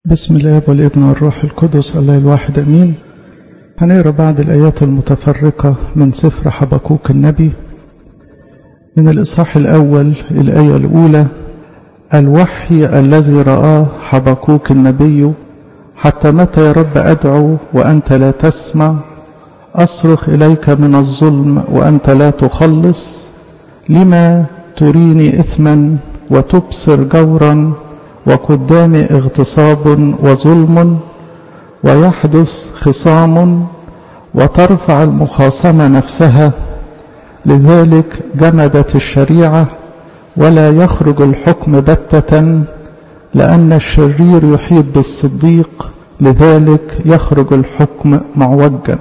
بسم الله والابن والروح القدس الله الواحد امين هنقرا بعض الايات المتفرقه من سفر حبقوك النبي من الاصحاح الاول الايه الاولى الوحي الذي رآه حبقوك النبي حتى متى يا رب أدعو وأنت لا تسمع أصرخ إليك من الظلم وأنت لا تخلص لما تريني إثما وتبصر جورا وقدامي اغتصاب وظلم ويحدث خصام وترفع المخاصمة نفسها لذلك جمدت الشريعة ولا يخرج الحكم بتة لأن الشرير يحيط بالصديق لذلك يخرج الحكم معوجا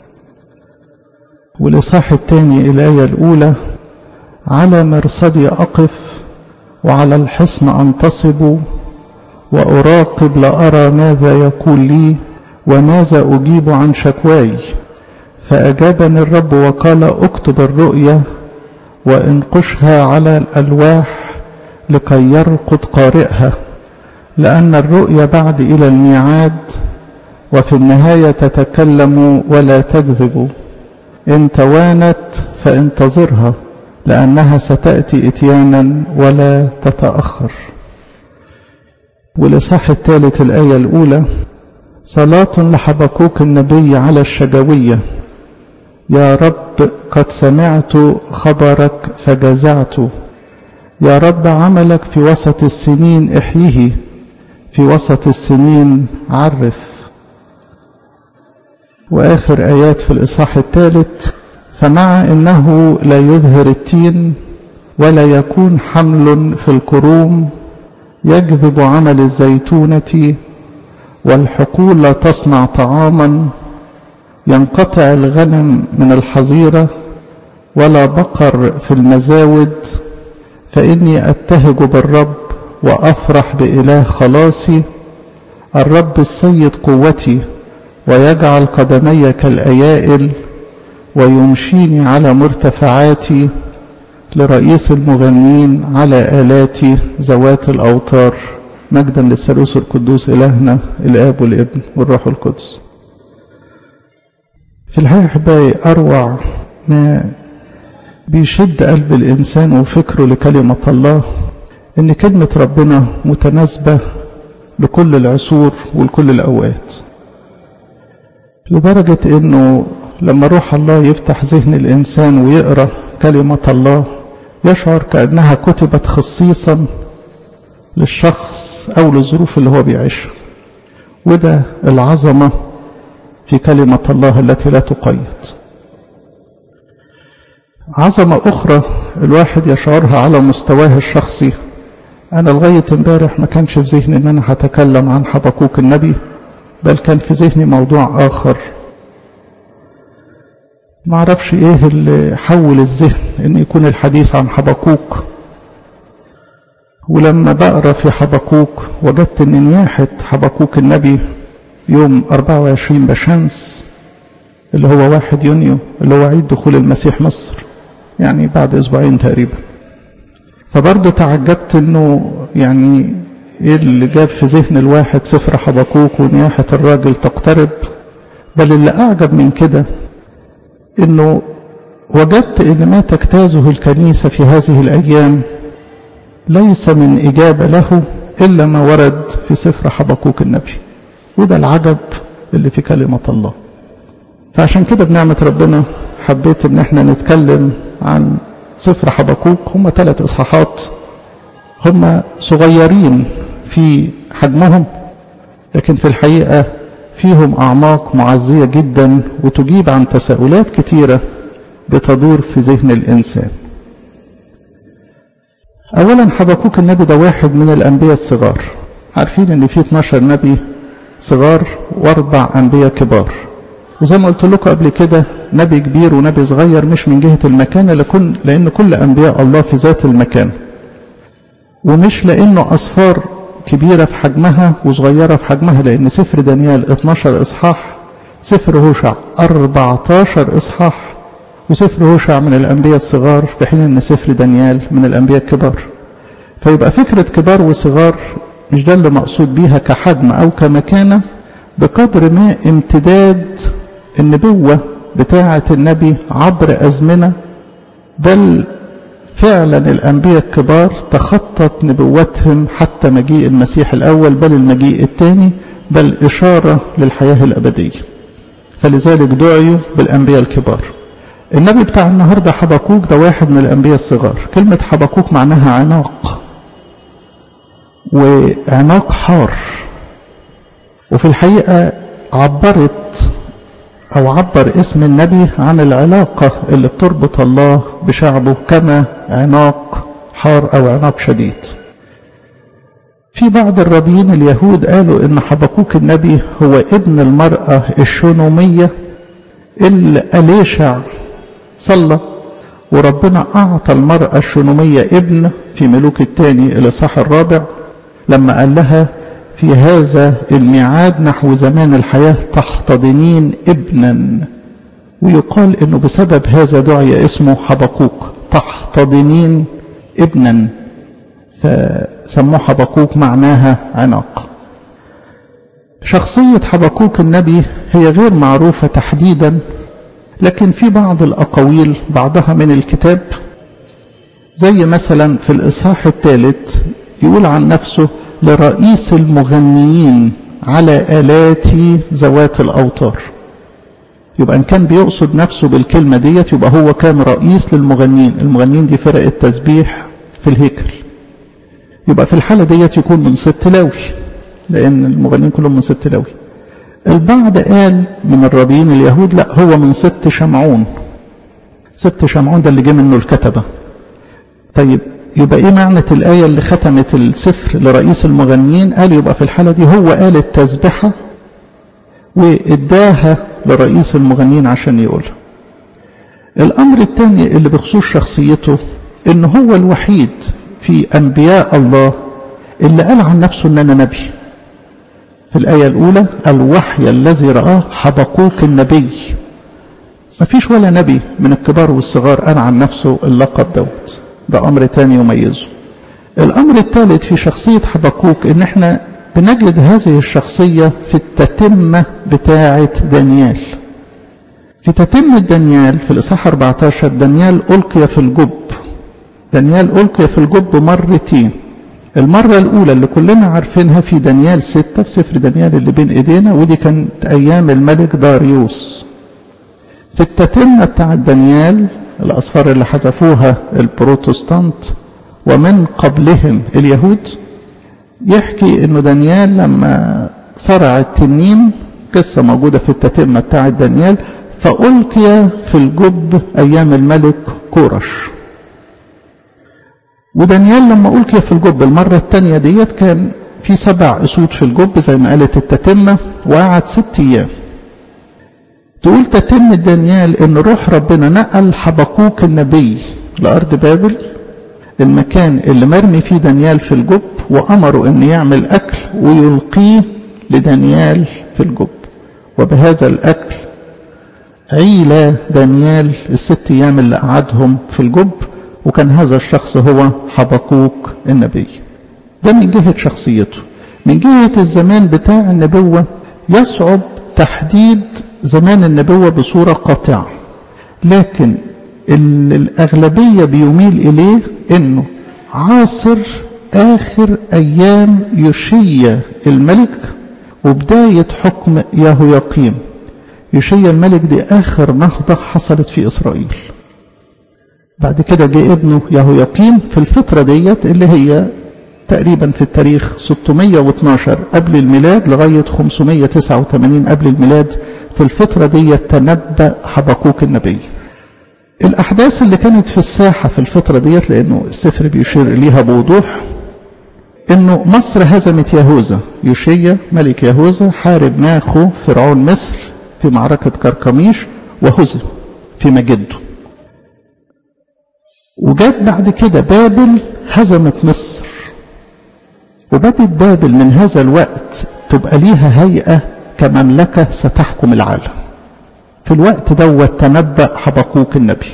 والإصحاح الثاني الآية الأولى على مرصدي أقف وعلى الحصن أنتصب وأراقب لأرى ماذا يقول لي وماذا أجيب عن شكواي فأجابني الرب وقال اكتب الرؤيا وانقشها على الألواح لكي يرقد قارئها لأن الرؤيا بعد إلى الميعاد وفي النهاية تتكلم ولا تكذب إن توانت فانتظرها لأنها ستأتي إتيانا ولا تتأخر والإصحاح الثالث الآية الأولى صلاة لحبكوك النبي على الشجوية يا رب قد سمعت خبرك فجزعت يا رب عملك في وسط السنين احيه في وسط السنين عرف وآخر آيات في الإصحاح الثالث فمع أنه لا يظهر التين ولا يكون حمل في الكروم يجذب عمل الزيتونة والحقول لا تصنع طعاما ينقطع الغنم من الحظيرة ولا بقر في المزاود فإني أبتهج بالرب وأفرح بإله خلاصي الرب السيد قوتي ويجعل قدمي كالأيائل ويمشيني على مرتفعاتي لرئيس المغنين على آلاتي ذوات الأوتار مجدا للثالوث القدوس إلهنا الآب والابن والروح القدس في الحقيقة أحبائي أروع ما بيشد قلب الإنسان وفكره لكلمة الله إن كلمة ربنا متناسبة لكل العصور ولكل الأوقات لدرجة إنه لما روح الله يفتح ذهن الإنسان ويقرأ كلمة الله يشعر كأنها كتبت خصيصا للشخص أو للظروف اللي هو بيعيشها وده العظمة في كلمة الله التي لا تقيد عظمة أخرى الواحد يشعرها على مستواه الشخصي أنا لغاية امبارح ما كانش في ذهني إن أنا هتكلم عن حبكوك النبي بل كان في ذهني موضوع آخر ما اعرفش ايه اللي حول الذهن ان يكون الحديث عن حبكوك ولما بقرا في حبكوك وجدت ان نياحة حبكوك النبي يوم 24 بشمس اللي هو واحد يونيو اللي هو عيد دخول المسيح مصر يعني بعد اسبوعين تقريبا فبرضه تعجبت انه يعني ايه اللي جاب في ذهن الواحد سفر حبكوك ونياحة الراجل تقترب بل اللي اعجب من كده انه وجدت ان ما تجتازه الكنيسة في هذه الايام ليس من اجابة له الا ما ورد في سفر حبكوك النبي وده العجب اللي في كلمة الله فعشان كده بنعمة ربنا حبيت ان احنا نتكلم عن سفر حبكوك هم ثلاث اصحاحات هم صغيرين في حجمهم لكن في الحقيقة فيهم أعماق معزية جدا وتجيب عن تساؤلات كتيرة بتدور في ذهن الإنسان أولا حبكوك النبي ده واحد من الأنبياء الصغار عارفين أن في 12 نبي صغار وأربع أنبياء كبار وزي ما قلت لكم قبل كده نبي كبير ونبي صغير مش من جهة المكان لكن لأن كل أنبياء الله في ذات المكان ومش لأنه أصفار كبيرة في حجمها وصغيرة في حجمها لأن سفر دانيال 12 إصحاح سفر هوشع 14 إصحاح وسفر هوشع من الأنبياء الصغار في حين أن سفر دانيال من الأنبياء الكبار فيبقى فكرة كبار وصغار مش ده اللي مقصود بيها كحجم أو كمكانة بقدر ما امتداد النبوة بتاعة النبي عبر أزمنة بل فعلا الأنبياء الكبار تخطت نبوتهم حتى مجيء المسيح الأول بل المجيء الثاني بل إشارة للحياة الأبدية فلذلك دعيوا بالأنبياء الكبار النبي بتاع النهاردة حبكوك ده واحد من الأنبياء الصغار كلمة حبكوك معناها عناق وعناق حار وفي الحقيقة عبرت أو عبر اسم النبي عن العلاقة اللي بتربط الله بشعبه كما عناق حار أو عناق شديد في بعض الرابيين اليهود قالوا إن حبكوك النبي هو ابن المرأة الشونومية اللي أليشع صلى وربنا أعطى المرأة الشونومية ابن في ملوك الثاني الإصحاح الرابع لما قال لها في هذا الميعاد نحو زمان الحياة تحتضنين ابنا ويقال انه بسبب هذا دعي اسمه حبقوك تحتضنين ابنا فسموه حبقوك معناها عناق شخصية حبقوك النبي هي غير معروفة تحديدا لكن في بعض الأقاويل بعضها من الكتاب زي مثلا في الإصحاح الثالث يقول عن نفسه لرئيس المغنيين على آلات ذوات الأوتار يبقى إن كان بيقصد نفسه بالكلمة ديت يبقى هو كان رئيس للمغنيين المغنيين دي فرق التسبيح في الهيكل يبقى في الحالة ديت يكون من ست لاوي لأن المغنيين كلهم من ست لاوي البعض قال من الرابين اليهود لا هو من ست شمعون ست شمعون ده اللي جه منه الكتبة طيب يبقى ايه معنى الآية اللي ختمت السفر لرئيس المغنيين قال يبقى في الحالة دي هو قال التسبحة واداها لرئيس المغنيين عشان يقولها الأمر الثاني اللي بخصوص شخصيته إن هو الوحيد في أنبياء الله اللي قال عن نفسه إن أنا نبي في الآية الأولى الوحي الذي رآه حبقوك النبي ما فيش ولا نبي من الكبار والصغار قال عن نفسه اللقب دوت ده أمر تاني يميزه الأمر الثالث في شخصية حبقوك إن احنا بنجد هذه الشخصية في التتمة بتاعة دانيال في تتمة دانيال في الإصحاح 14 دانيال ألقي في الجب دانيال ألقي في الجب مرتين المرة الأولى اللي كلنا عارفينها في دانيال ستة في سفر دانيال اللي بين إيدينا ودي كانت أيام الملك داريوس في التتمة بتاعة دانيال الأصفار اللي حذفوها البروتستانت ومن قبلهم اليهود يحكي انه دانيال لما صرع التنين قصة موجودة في التتمة بتاعة دانيال فألقي في الجب أيام الملك كورش ودانيال لما ألقي في الجب المرة الثانية ديت كان في سبع أسود في الجب زي ما قالت التتمة وقعد ست أيام تقول تتم دانيال ان روح ربنا نقل حبقوك النبي لارض بابل المكان اللي مرمي فيه دانيال في الجب وامره ان يعمل اكل ويلقيه لدانيال في الجب وبهذا الاكل عيل دانيال الست ايام اللي قعدهم في الجب وكان هذا الشخص هو حبقوك النبي ده من جهة شخصيته من جهة الزمان بتاع النبوة يصعب تحديد زمان النبوة بصورة قاطعة لكن الأغلبية بيميل إليه أنه عاصر آخر أيام يشيا الملك وبداية حكم يهوياقيم يشيا الملك دي آخر نهضة حصلت في إسرائيل بعد كده جه ابنه يهوياقيم في الفترة ديت اللي هي تقريبا في التاريخ 612 قبل الميلاد لغاية 589 قبل الميلاد في الفترة دي تنبأ حبقوك النبي الأحداث اللي كانت في الساحة في الفترة ديت لأنه السفر بيشير إليها بوضوح إنه مصر هزمت يهوذا يوشيا ملك يهوذا حارب ناخو فرعون مصر في معركة كركميش وهزم في مجده وجات بعد كده بابل هزمت مصر وبدت بابل من هذا الوقت تبقى ليها هيئة كمملكة ستحكم العالم في الوقت دوت تنبأ حبقوك النبي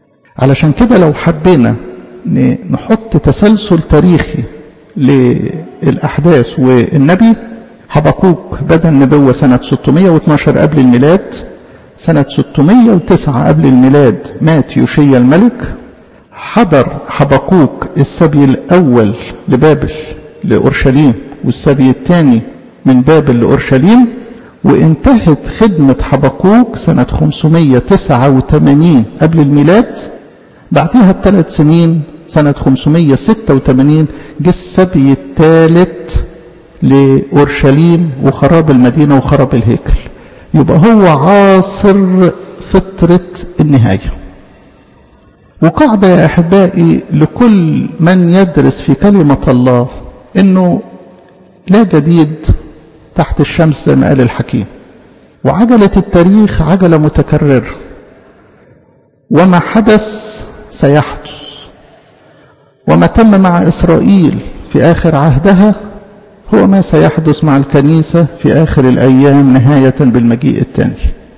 علشان كده لو حبينا نحط تسلسل تاريخي الأحداث والنبي حبقوك بدأ النبوة سنة 612 قبل الميلاد سنة 609 قبل الميلاد مات يوشيا الملك حضر حبقوك السبي الأول لبابل لأورشليم والسبي الثاني من بابل لأورشليم وانتهت خدمة حبقوك سنة 589 قبل الميلاد بعدها بثلاث سنين سنة 586 جه السبي الثالث لأورشليم وخراب المدينة وخراب الهيكل يبقى هو عاصر فترة النهاية وقاعدة يا أحبائي لكل من يدرس في كلمة الله إنه لا جديد تحت الشمس زي ما قال الحكيم وعجلة التاريخ عجلة متكررة وما حدث سيحدث وما تم مع إسرائيل في آخر عهدها هو ما سيحدث مع الكنيسة في آخر الأيام نهاية بالمجيء الثاني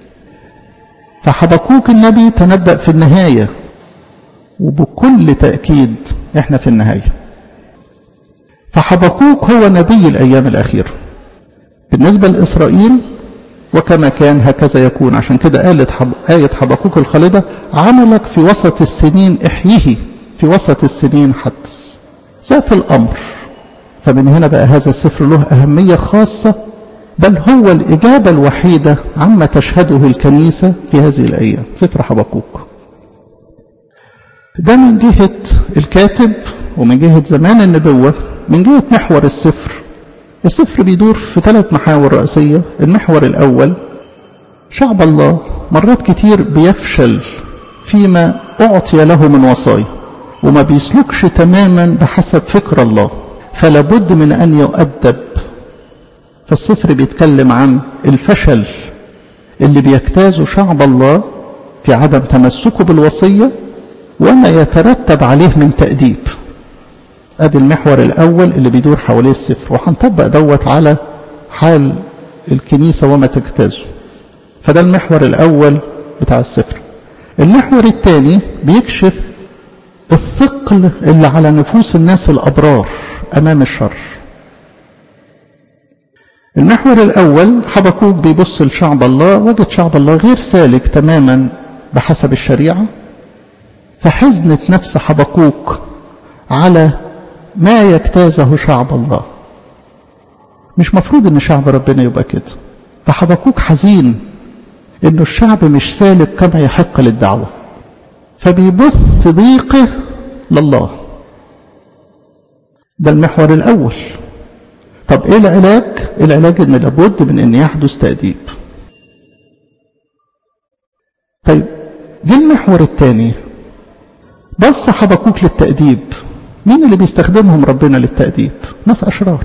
فحبقوك النبي تنبأ في النهاية وبكل تأكيد احنا في النهاية فحبقوك هو نبي الأيام الأخيرة بالنسبة لإسرائيل وكما كان هكذا يكون عشان كده قالت حب... آية حبقوك الخالدة عملك في وسط السنين احيه في وسط السنين حدث ذات الأمر فمن هنا بقى هذا السفر له أهمية خاصة بل هو الإجابة الوحيدة عما تشهده الكنيسة في هذه الأيام سفر حبقوك ده من جهة الكاتب ومن جهة زمان النبوة من جهة محور السفر السفر بيدور في ثلاث محاور رئيسية المحور الأول شعب الله مرات كتير بيفشل فيما أعطي له من وصايا وما بيسلكش تماما بحسب فكر الله فلا بد من أن يؤدب فالسفر بيتكلم عن الفشل اللي بيجتازه شعب الله في عدم تمسكه بالوصية وما يترتب عليه من تأديب ادي المحور الاول اللي بيدور حواليه السفر وهنطبق دوت على حال الكنيسه وما تجتازه فده المحور الاول بتاع السفر المحور الثاني بيكشف الثقل اللي على نفوس الناس الابرار امام الشر المحور الاول حبكوك بيبص لشعب الله وجد شعب الله غير سالك تماما بحسب الشريعه فحزنت نفس حبكوك على ما يجتازه شعب الله مش مفروض ان شعب ربنا يبقى كده فحبكوك حزين انه الشعب مش سالك كما يحق للدعوة فبيبث ضيقه لله ده المحور الاول طب ايه العلاج العلاج ان لابد من ان يحدث تأديب طيب جه المحور الثاني بص حبكوك للتأديب مين اللي بيستخدمهم ربنا للتأديب ناس أشرار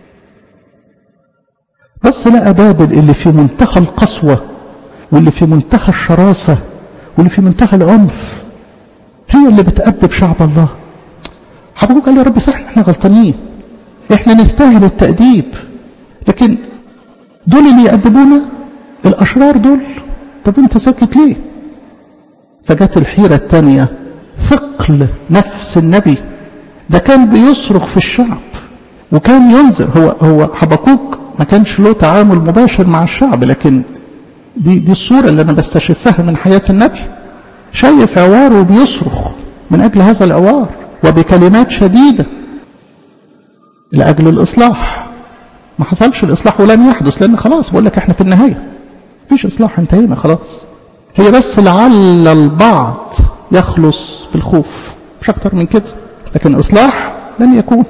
بس لقى بابل اللي في منتهى القسوة واللي في منتهى الشراسة واللي في منتهى العنف هي اللي بتأدب شعب الله حبكوك قال يا رب صح احنا غلطانين احنا نستاهل التأديب لكن دول اللي يأدبونا الأشرار دول طب انت ساكت ليه فجت الحيرة الثانية ثقل نفس النبي ده كان بيصرخ في الشعب وكان ينذر هو هو حبكوك ما كانش له تعامل مباشر مع الشعب لكن دي دي الصوره اللي انا بستشفها من حياه النبي شايف عوار وبيصرخ من اجل هذا العوار وبكلمات شديده لاجل الاصلاح ما حصلش الاصلاح ولن يحدث لان خلاص بقول لك احنا في النهايه مفيش اصلاح انتهينا خلاص هي بس لعل البعض يخلص في الخوف مش اكتر من كده لكن إصلاح لن يكون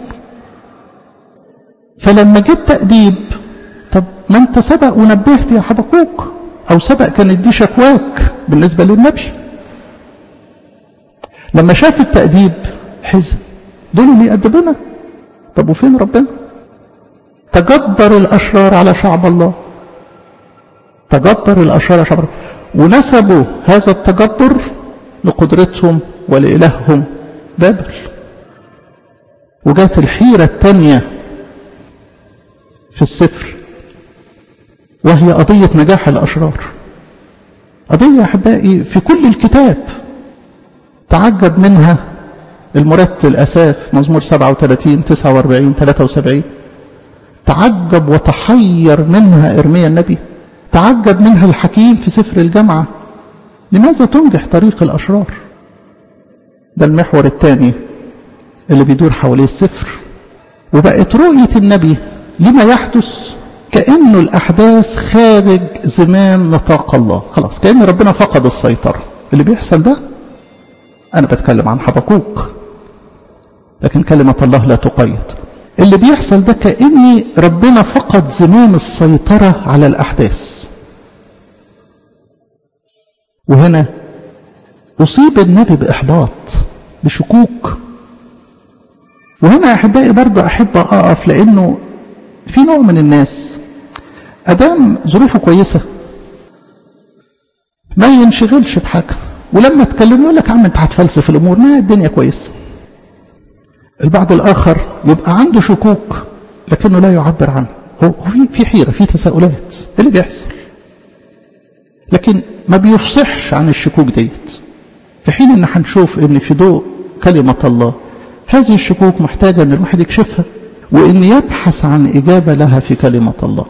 فلما جيت تأديب طب ما أنت سبق ونبهت يا حبقوك أو سبق كانت دي شكواك بالنسبة للنبي لما شاف التأديب حزن دول اللي يأدبونا طب وفين ربنا تجبر الأشرار على شعب الله تجبر الأشرار على شعب الله ونسبوا هذا التجبر لقدرتهم ولإلههم بابل وجات الحيرة الثانية في السفر وهي قضية نجاح الأشرار قضية يا أحبائي في كل الكتاب تعجب منها المرتل أساف مزمور 37 49 73 تعجب وتحير منها إرميا النبي تعجب منها الحكيم في سفر الجامعة لماذا تنجح طريق الأشرار ده المحور الثاني اللي بيدور حواليه السفر وبقت رؤية النبي لما يحدث كأنه الأحداث خارج زمان نطاق الله خلاص كأن ربنا فقد السيطرة اللي بيحصل ده أنا بتكلم عن حبقوق لكن كلمة الله لا تقيد اللي بيحصل ده كأني ربنا فقد زمام السيطرة على الأحداث وهنا أصيب النبي بإحباط بشكوك وهنا أحبائي برضه أحب أقف لأنه في نوع من الناس أدام ظروفه كويسة ما ينشغلش بحاجة ولما تكلم يقول لك عم انت هتفلسف الامور ما الدنيا كويسه البعض الاخر يبقى عنده شكوك لكنه لا يعبر عنه هو في في حيره في تساؤلات ايه اللي بيحصل لكن ما بيفصحش عن الشكوك ديت في حين ان هنشوف ان في ضوء كلمه الله هذه الشكوك محتاجه ان الواحد يكشفها وان يبحث عن اجابه لها في كلمه الله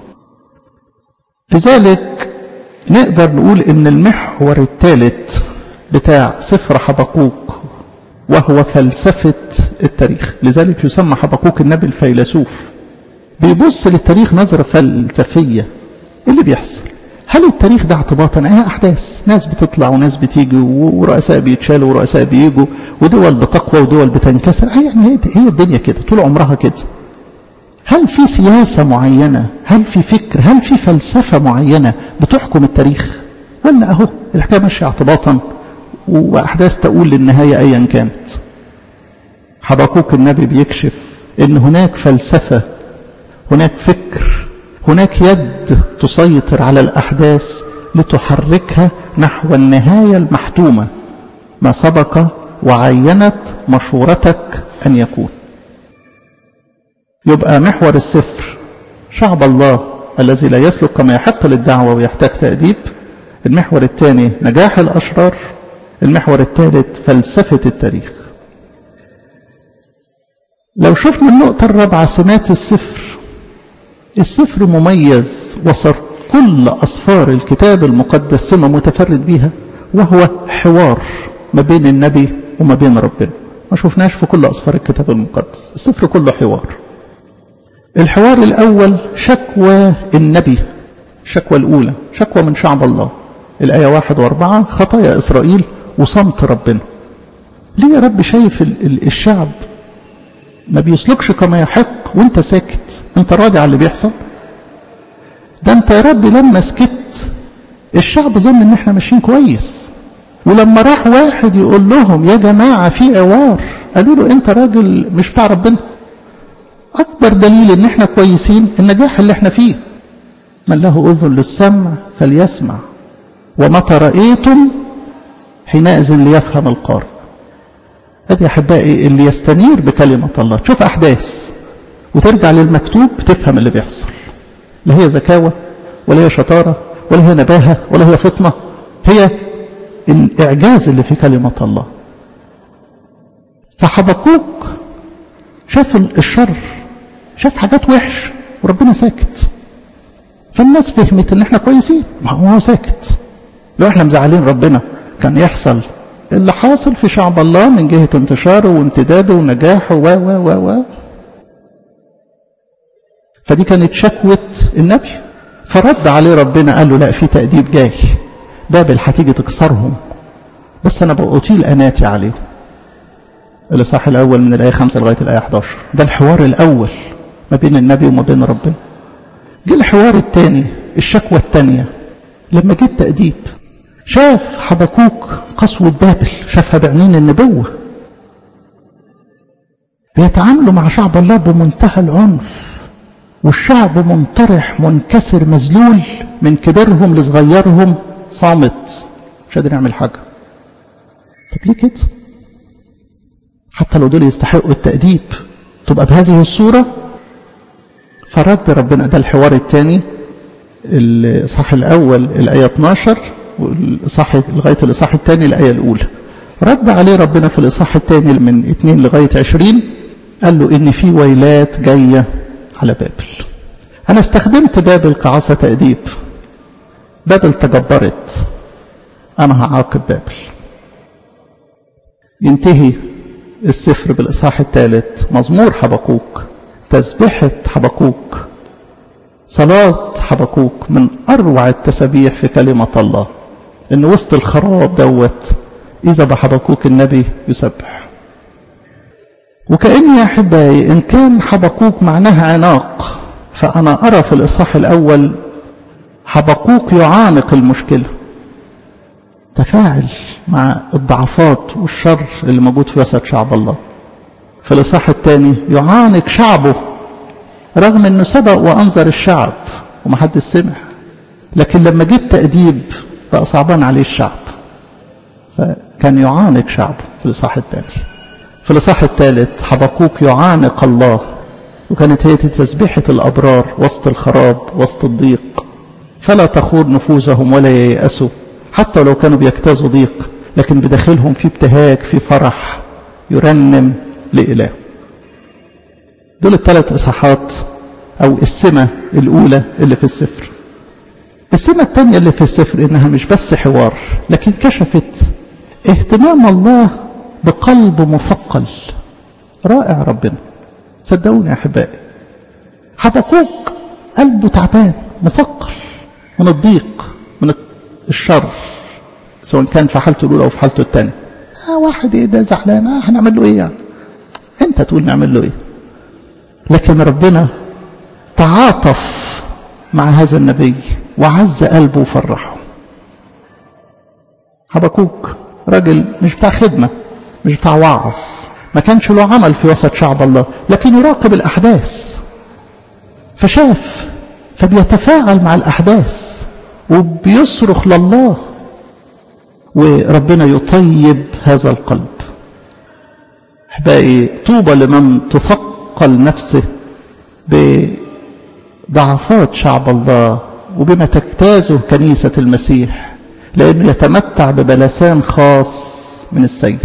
لذلك نقدر نقول ان المحور الثالث بتاع سفر حبقوق وهو فلسفة التاريخ لذلك يسمى حبقوق النبي الفيلسوف بيبص للتاريخ نظرة فلسفية ايه اللي بيحصل هل التاريخ ده اعتباطا ايه احداث ناس بتطلع وناس بتيجي ورؤساء بيتشالوا ورؤساء بيجوا ودول بتقوى ودول بتنكسر يعني هي, هي الدنيا كده طول عمرها كده هل في سياسة معينة هل في فكر هل في فلسفة معينة بتحكم التاريخ ولا اهو الحكاية ماشية اعتباطا وأحداث تقول للنهاية أيا كانت حبقوق النبي بيكشف أن هناك فلسفة هناك فكر هناك يد تسيطر على الأحداث لتحركها نحو النهاية المحتومة ما سبق وعينت مشورتك أن يكون يبقى محور السفر شعب الله الذي لا يسلك كما يحق للدعوة ويحتاج تأديب المحور الثاني نجاح الأشرار المحور الثالث فلسفة التاريخ لو شفنا النقطة الرابعة سمات السفر السفر مميز وصر كل أصفار الكتاب المقدس سمة متفرد بها وهو حوار ما بين النبي وما بين ربنا ما شفناش في كل أصفار الكتاب المقدس السفر كله حوار الحوار الأول شكوى النبي الشكوى الأولى شكوى من شعب الله الآية واحد واربعة خطايا إسرائيل وصمت ربنا ليه يا رب شايف الشعب ما بيسلكش كما يحق وانت ساكت انت راضي على اللي بيحصل ده انت يا رب لما سكت الشعب ظن ان احنا ماشيين كويس ولما راح واحد يقول لهم يا جماعة في عوار قالوا له انت راجل مش بتاع ربنا اكبر دليل ان احنا كويسين النجاح اللي احنا فيه من له اذن للسمع فليسمع ومتى رأيتم حينئذ ليفهم القارئ ادي احبائي اللي يستنير بكلمة الله تشوف احداث وترجع للمكتوب تفهم اللي بيحصل لا هي زكاوة ولا هي شطارة ولا هي نباهة ولا هي فطنة هي الإعجاز اللي في كلمة الله فحبقوك شاف الشر شاف حاجات وحش وربنا ساكت فالناس فهمت ان احنا كويسين ما هو ساكت لو احنا مزعلين ربنا كان يحصل اللي حاصل في شعب الله من جهة انتشاره وامتداده ونجاحه و و و و فدي كانت شكوة النبي فرد عليه ربنا قال له لا في تأديب جاي بابل هتيجي تكسرهم بس أنا بأطيل أناتي عليهم الإصحاح الأول من الآية 5 لغاية الآية 11 ده الحوار الأول ما بين النبي وما بين ربنا جه الحوار الثاني الشكوى الثانية لما جه التأديب شاف حبكوك قسوة بابل شافها بعينين النبوة بيتعاملوا مع شعب الله بمنتهى العنف والشعب منطرح منكسر مذلول من كبرهم لصغيرهم صامت مش قادر يعمل حاجة طب ليه كده حتى لو دول يستحقوا التأديب تبقى بهذه الصورة فرد ربنا ده الحوار الثاني الإصحاح الأول الآية 12 والإصحاح لغاية الإصحاح الثاني الآية الأولى رد عليه ربنا في الإصحاح الثاني من 2 لغاية 20 قال له إن في ويلات جاية على بابل أنا استخدمت بابل كعصا تأديب بابل تجبرت أنا هعاقب بابل ينتهي السفر بالإصحاح الثالث مزمور حبقوك تسبحة حبقوك صلاة حبقوك من أروع التسابيح في كلمة الله إن وسط الخراب دوت إذا بحبقوك النبي يسبح وكأني يا أحبائي إن كان حبقوك معناها عناق فأنا أرى في الإصحاح الأول حبقوك يعانق المشكلة تفاعل مع الضعفات والشر اللي موجود في وسط شعب الله في الإصحاح الثاني يعانق شعبه رغم أنه سبق وأنظر الشعب ومحدش سمع لكن لما جه التأديب بقى صعبان عليه الشعب فكان يعانق شعبه في الإصحاح الثاني في الإصحاح الثالث حبقوك يعانق الله وكانت هي تسبيحة الأبرار وسط الخراب وسط الضيق فلا تخور نفوسهم ولا ييأسوا حتى لو كانوا بيجتازوا ضيق لكن بداخلهم في ابتهاج في فرح يرنم لإله دول الثلاث إصحاحات أو السمة الأولى اللي في السفر السمة الثانية اللي في السفر إنها مش بس حوار لكن كشفت اهتمام الله بقلب مثقل رائع ربنا صدقوني يا أحبائي حبقوك قلبه تعبان مثقل من الضيق من الشر سواء كان في حالته الأولى أو في حالته الثانية آه واحد إيه ده زعلان آه هنعمل له إيه يعني أنت تقول نعمل له إيه لكن ربنا تعاطف مع هذا النبي وعز قلبه وفرحه حبكوك راجل مش بتاع خدمة مش بتاع وعظ ما كانش له عمل في وسط شعب الله لكن يراقب الأحداث فشاف فبيتفاعل مع الأحداث وبيصرخ لله وربنا يطيب هذا القلب احبائي طوبى لمن تثقل نفسه بضعفات شعب الله وبما تجتازه كنيسة المسيح لأنه يتمتع ببلسان خاص من السيد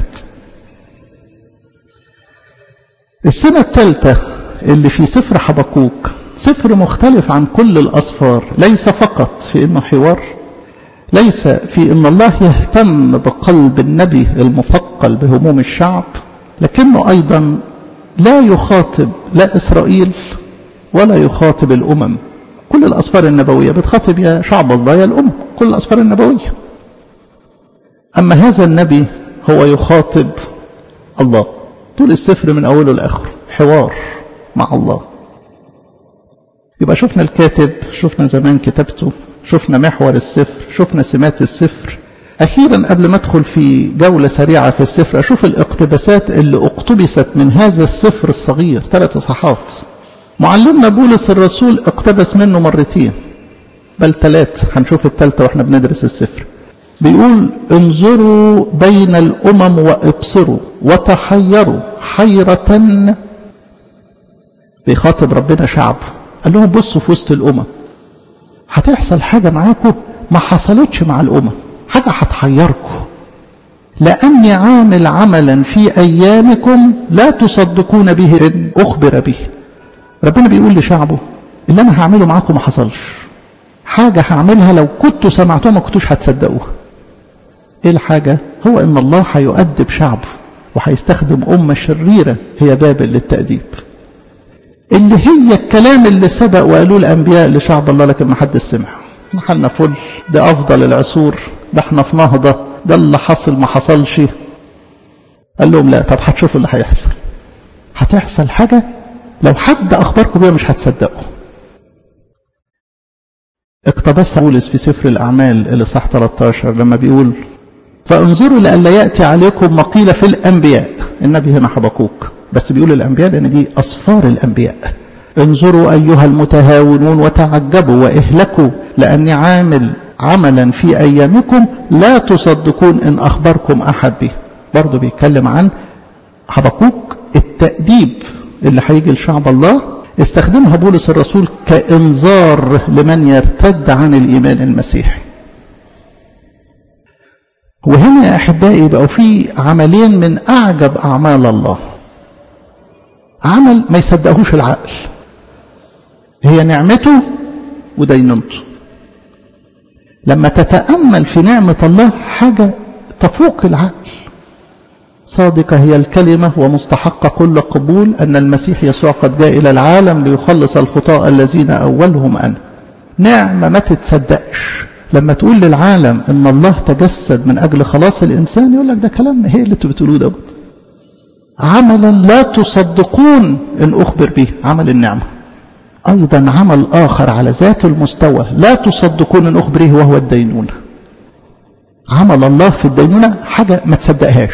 السنة الثالثة اللي في سفر حبقوك سفر مختلف عن كل الأسفار ليس فقط في إنه حوار ليس في إن الله يهتم بقلب النبي المثقل بهموم الشعب لكنه أيضا لا يخاطب لا إسرائيل ولا يخاطب الأمم كل الأسفار النبوية بتخاطب يا شعب الله يا الأمم كل الأسفار النبوية أما هذا النبي هو يخاطب الله طول السفر من أوله لآخره حوار مع الله يبقى شفنا الكاتب شفنا زمان كتابته شفنا محور السفر شفنا سمات السفر أخيرا قبل ما أدخل في جولة سريعة في السفر أشوف الاقتباسات اللي اقتبست من هذا السفر الصغير ثلاث إصحاحات معلمنا بولس الرسول اقتبس منه مرتين بل ثلاث هنشوف الثالثة واحنا بندرس السفر بيقول انظروا بين الأمم وابصروا وتحيروا حيرة بيخاطب ربنا شعبه قال لهم بصوا في وسط الأمم هتحصل حاجة معاكم ما حصلتش مع الأمم حاجة هتحيركم لأني عامل عملا في أيامكم لا تصدقون به إن أخبر به ربنا بيقول لشعبه اللي أنا هعمله معاكم ما حصلش حاجة هعملها لو كنتوا سمعتوها ما كنتوش هتصدقوها ايه الحاجة هو ان الله هيؤدب شعبه وهيستخدم أمة شريرة هي بابل للتأديب اللي هي الكلام اللي سبق وقالوه الأنبياء لشعب الله لكن ما حد سمع محلنا فل ده أفضل العصور ده احنا في نهضة ده اللي حصل ما حصلش قال لهم لا طب هتشوفوا اللي هيحصل هتحصل حاجة لو حد أخبركم بيها مش هتصدقوا اقتبسها بولس في سفر الأعمال اللي صح 13 لما بيقول فانظروا لئلا يأتي عليكم مقيلة في الأنبياء النبي هنا حبكوك بس بيقول الأنبياء لأن دي أصفار الأنبياء انظروا أيها المتهاونون وتعجبوا واهلكوا لأني عامل عملا في أيامكم لا تصدقون إن أخبركم أحد به برضه بيتكلم عن حبكوك التأديب اللي هيجي لشعب الله استخدمها بولس الرسول كإنذار لمن يرتد عن الإيمان المسيحي وهنا يا أحبائي بقوا في عملين من أعجب أعمال الله عمل ما يصدقهوش العقل هي نعمته ودينونته لما تتأمل في نعمة الله حاجة تفوق العقل صادقة هي الكلمة ومستحقة كل قبول أن المسيح يسوع قد جاء إلى العالم ليخلص الخطاء الذين أولهم أنا نعمة ما تتصدقش لما تقول للعالم أن الله تجسد من أجل خلاص الإنسان يقول لك ده كلام هي اللي انتوا بتقولوه دوت عملا لا تصدقون إن أخبر به عمل النعمة أيضا عمل آخر على ذات المستوى لا تصدقون إن أخبر به وهو الدينونة عمل الله في الدينونة حاجة ما تصدقهاش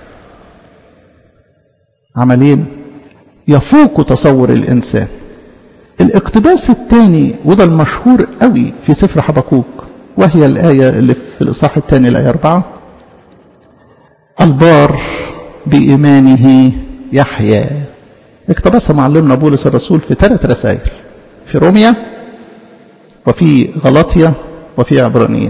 عملين يفوق تصور الإنسان الاقتباس الثاني وده المشهور قوي في سفر حبقوق وهي الآية اللي في الإصحاح الثاني الآية أربعة البار بإيمانه يحيا اقتبسها معلمنا بولس الرسول في ثلاث رسائل في روميا وفي غلطية وفي عبرانية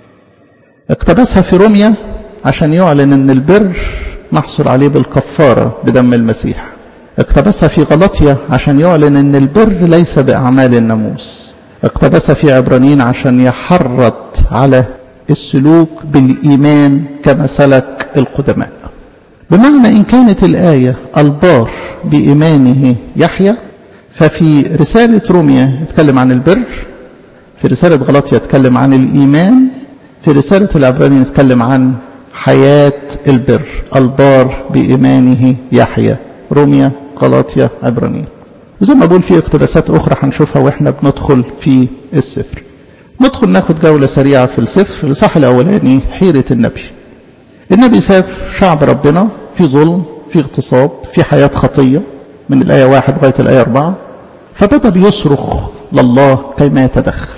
اقتبسها في روميا عشان يعلن ان البر نحصل عليه بالكفارة بدم المسيح اقتبسها في غلطية عشان يعلن ان البر ليس بأعمال الناموس اقتبسها في عبرانيين عشان يحرض على السلوك بالإيمان كما سلك القدماء بمعنى إن كانت الآية البار بإيمانه يحيى ففي رسالة روميا يتكلم عن البر في رسالة غلطية يتكلم عن الإيمان في رسالة العبرانيين يتكلم عن حياة البر البار بإيمانه يحيى روميا غلاطيا عبرانيين وزي ما بقول في اقتباسات أخرى هنشوفها وإحنا بندخل في السفر ندخل ناخد جولة سريعة في السفر الإصحاح الأولاني حيرة النبي النبي ساف شعب ربنا في ظلم في اغتصاب في حياة خطية من الآية واحد لغاية الآية أربعة فبدأ بيصرخ لله كيما يتدخل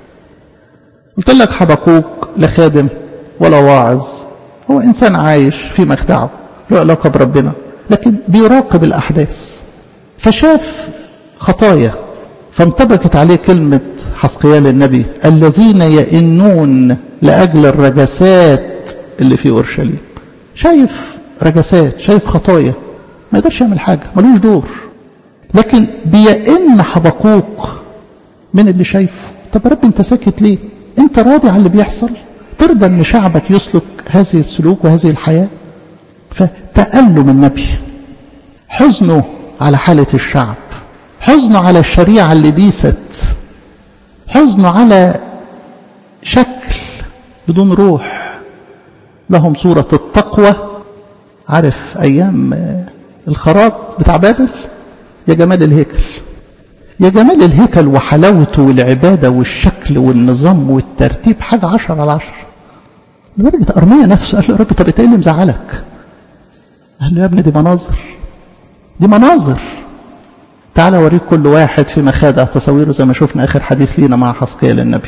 قلت لك حبقوك لا خادم ولا واعظ هو إنسان عايش في مخدعه له علاقة بربنا لكن بيراقب الأحداث فشاف خطايا فانطبقت عليه كلمة حسقيال النبي الذين يئنون لأجل الرجسات اللي في أورشليم شايف رجسات شايف خطايا ما يقدرش يعمل حاجة ملوش دور لكن بيئن حبقوق من اللي شايفه طب يا رب انت ساكت ليه انت راضي على اللي بيحصل ترضى ان شعبك يسلك هذه السلوك وهذه الحياة فتألم النبي حزنه على حالة الشعب حزنه على الشريعة اللي ديست حزنه على شكل بدون روح لهم صورة التقوى عارف أيام الخراب بتاع بابل يا جمال الهيكل يا جمال الهيكل وحلاوته والعبادة والشكل والنظام والترتيب حاجة عشر على عشر لدرجة أرمية نفسه قال له يا رب طب إيه اللي مزعلك؟ قال له يا ابني دي مناظر دي مناظر تعال أوريك كل واحد في مخادع تصويره زي ما شفنا آخر حديث لينا مع حسقيال النبي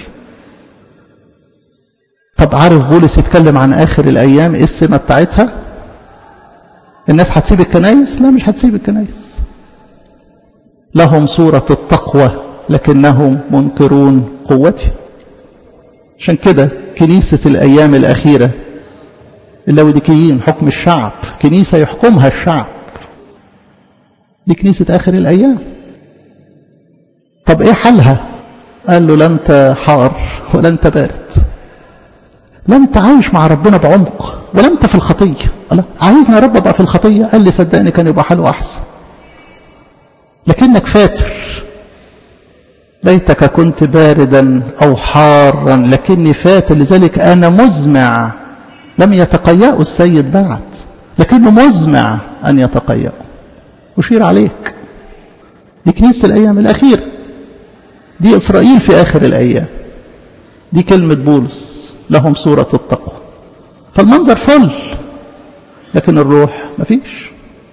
طب عارف بولس يتكلم عن آخر الأيام إيه السمة بتاعتها الناس هتسيب الكنايس لا مش هتسيب الكنايس لهم صورة التقوى لكنهم منكرون قوتي عشان كده كنيسة الأيام الأخيرة اللوديكيين حكم الشعب كنيسة يحكمها الشعب دي كنيسة آخر الأيام طب إيه حلها قال له لا أنت حار ولا أنت بارد لا أنت عايش مع ربنا بعمق ولا أنت في الخطية قال عايزني يا رب أبقى في الخطية قال لي صدقني كان يبقى حاله أحسن لكنك فاتر ليتك كنت باردا أو حارا لكني فاتر لذلك أنا مزمع لم يتقيأ السيد بعد لكنه مزمع أن يتقيأ أشير عليك دي كنيسة الأيام الأخيرة دي إسرائيل في آخر الأيام دي كلمة بولس لهم صورة التقوى فالمنظر فل لكن الروح مفيش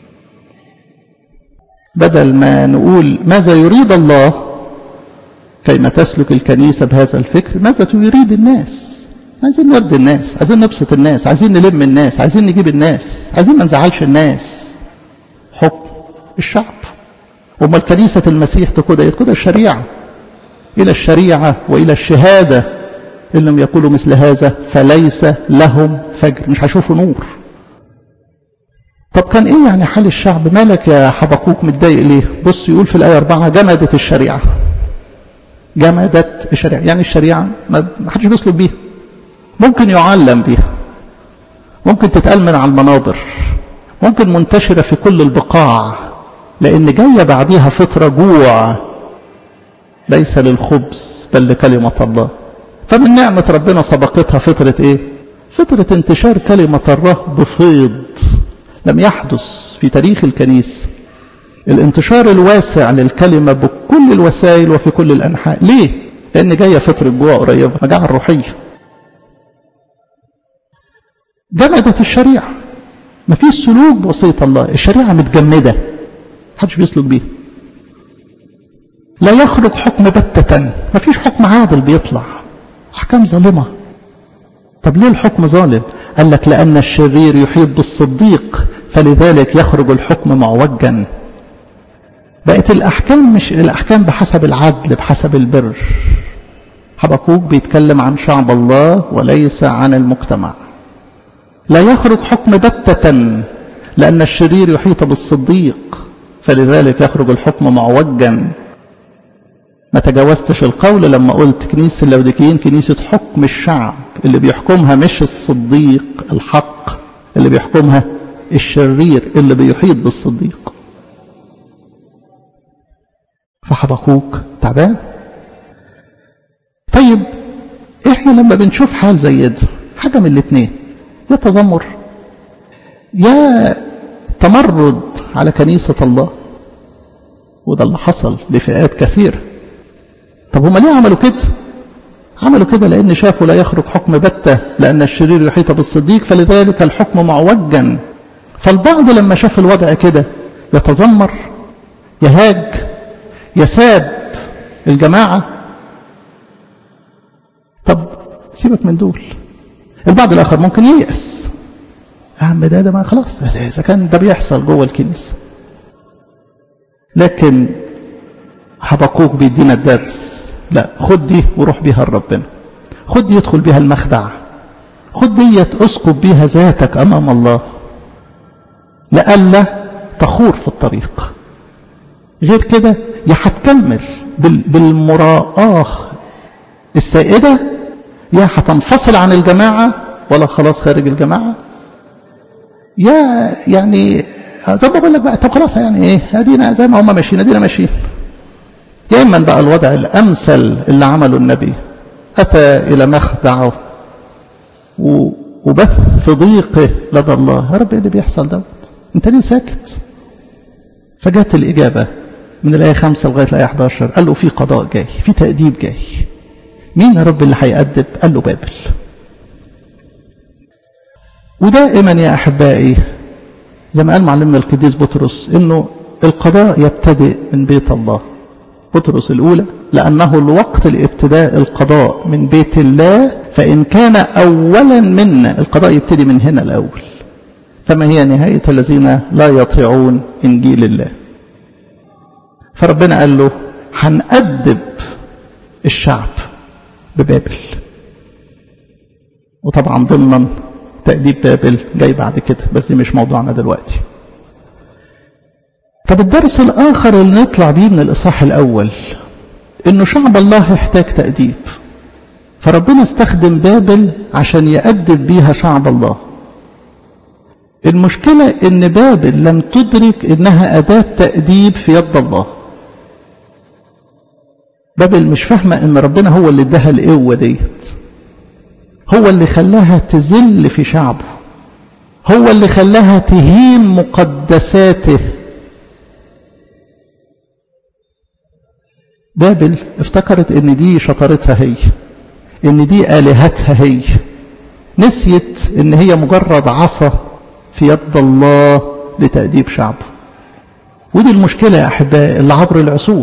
بدل ما نقول ماذا يريد الله كيما تسلك الكنيسة بهذا الفكر ماذا يريد الناس عايزين نرضي الناس عايزين نبسط الناس عايزين نلم الناس عايزين نجيب الناس عايزين ما نزعلش الناس حكم الشعب وما الكنيسة المسيح تقود يقود الشريعة إلى الشريعة وإلى الشهادة إن لم يقولوا مثل هذا فليس لهم فجر مش هيشوفوا نور طب كان إيه يعني حال الشعب مالك يا حبقوك متضايق ليه بص يقول في الآية أربعة جمدت الشريعة جمدت الشريعة يعني الشريعة ما حدش بيسلك بيها ممكن يعلم بيها ممكن تتقال من على المنابر ممكن منتشرة في كل البقاع لأن جاية بعديها فترة جوع ليس للخبز بل لكلمة الله فمن نعمة ربنا سبقتها فترة إيه؟ فترة انتشار كلمة الله بفيض لم يحدث في تاريخ الكنيسة الانتشار الواسع للكلمة بكل الوسائل وفي كل الأنحاء ليه؟ لأن جاية فترة جوع قريبة مجاعة الروحية جمدت الشريعة ما فيش سلوك بوصية الله الشريعة متجمدة محدش بيسلك بيها لا يخرج حكم بتة ما فيش حكم عادل بيطلع أحكام ظالمة طب ليه الحكم ظالم قال لك لأن الشرير يحيط بالصديق فلذلك يخرج الحكم معوجا بقت الأحكام مش الأحكام بحسب العدل بحسب البر حبكوك بيتكلم عن شعب الله وليس عن المجتمع لا يخرج حكم بتة لأن الشرير يحيط بالصديق فلذلك يخرج الحكم معوجا ما تجاوزتش القول لما قلت كنيسة اللوديكيين كنيسة حكم الشعب اللي بيحكمها مش الصديق الحق اللي بيحكمها الشرير اللي بيحيط بالصديق فحبقوك تعبان طيب احنا لما بنشوف حال زي ده حاجة من الاثنين يا تذمر يا تمرد على كنيسة الله وده اللي حصل لفئات كثيرة طب هم ليه عملوا كده عملوا كده لأن شافوا لا يخرج حكم بتة لأن الشرير يحيط بالصديق فلذلك الحكم معوجا فالبعض لما شاف الوضع كده يتذمر يهاج يساب الجماعة طب سيبك من دول البعض الآخر ممكن ييأس عم ده ده ما خلاص إذا كان ده بيحصل جوه الكنيسة لكن حبقوك بيدينا الدرس لا خد دي وروح بيها لربنا خد دي يدخل بيها المخدع خد ديت اسكب بيها ذاتك امام الله لئلا تخور في الطريق غير كده يا هتكمل بالمراءة السائدة يا هتنفصل عن الجماعة ولا خلاص خارج الجماعة يا يعني زي ما بقول لك بقى طب خلاص يعني ايه ادينا زي ما هم ماشيين ادينا ماشيين يا اما بقى الوضع الامثل اللي عمله النبي اتى الى مخدعه وبث ضيقه لدى الله يا رب ايه اللي بيحصل دوت انت ليه ساكت فجات الاجابه من الايه 5 لغايه الايه 11 قال له في قضاء جاي في تاديب جاي مين يا رب اللي هيأدب قال له بابل ودائما يا احبائي زي ما قال معلمنا القديس بطرس انه القضاء يبتدئ من بيت الله بطرس الأولى لأنه الوقت لابتداء القضاء من بيت الله فإن كان أولا منا القضاء يبتدي من هنا الأول فما هي نهاية الذين لا يطيعون إنجيل الله فربنا قال له هنأدب الشعب ببابل وطبعا ضمنا تأديب بابل جاي بعد كده بس دي مش موضوعنا دلوقتي طب الدرس الآخر اللي نطلع بيه من الإصحاح الأول إنه شعب الله يحتاج تأديب فربنا استخدم بابل عشان يأدب بيها شعب الله المشكلة إن بابل لم تدرك إنها أداة تأديب في يد الله بابل مش فاهمة إن ربنا هو اللي اداها القوة ديت هو اللي خلاها تذل في شعبه هو اللي خلاها تهين مقدساته بابل افتكرت ان دي شطارتها هي ان دي آلهتها هي نسيت ان هي مجرد عصا في يد الله لتأديب شعبه ودي المشكلة يا أحبائي اللي عبر العصور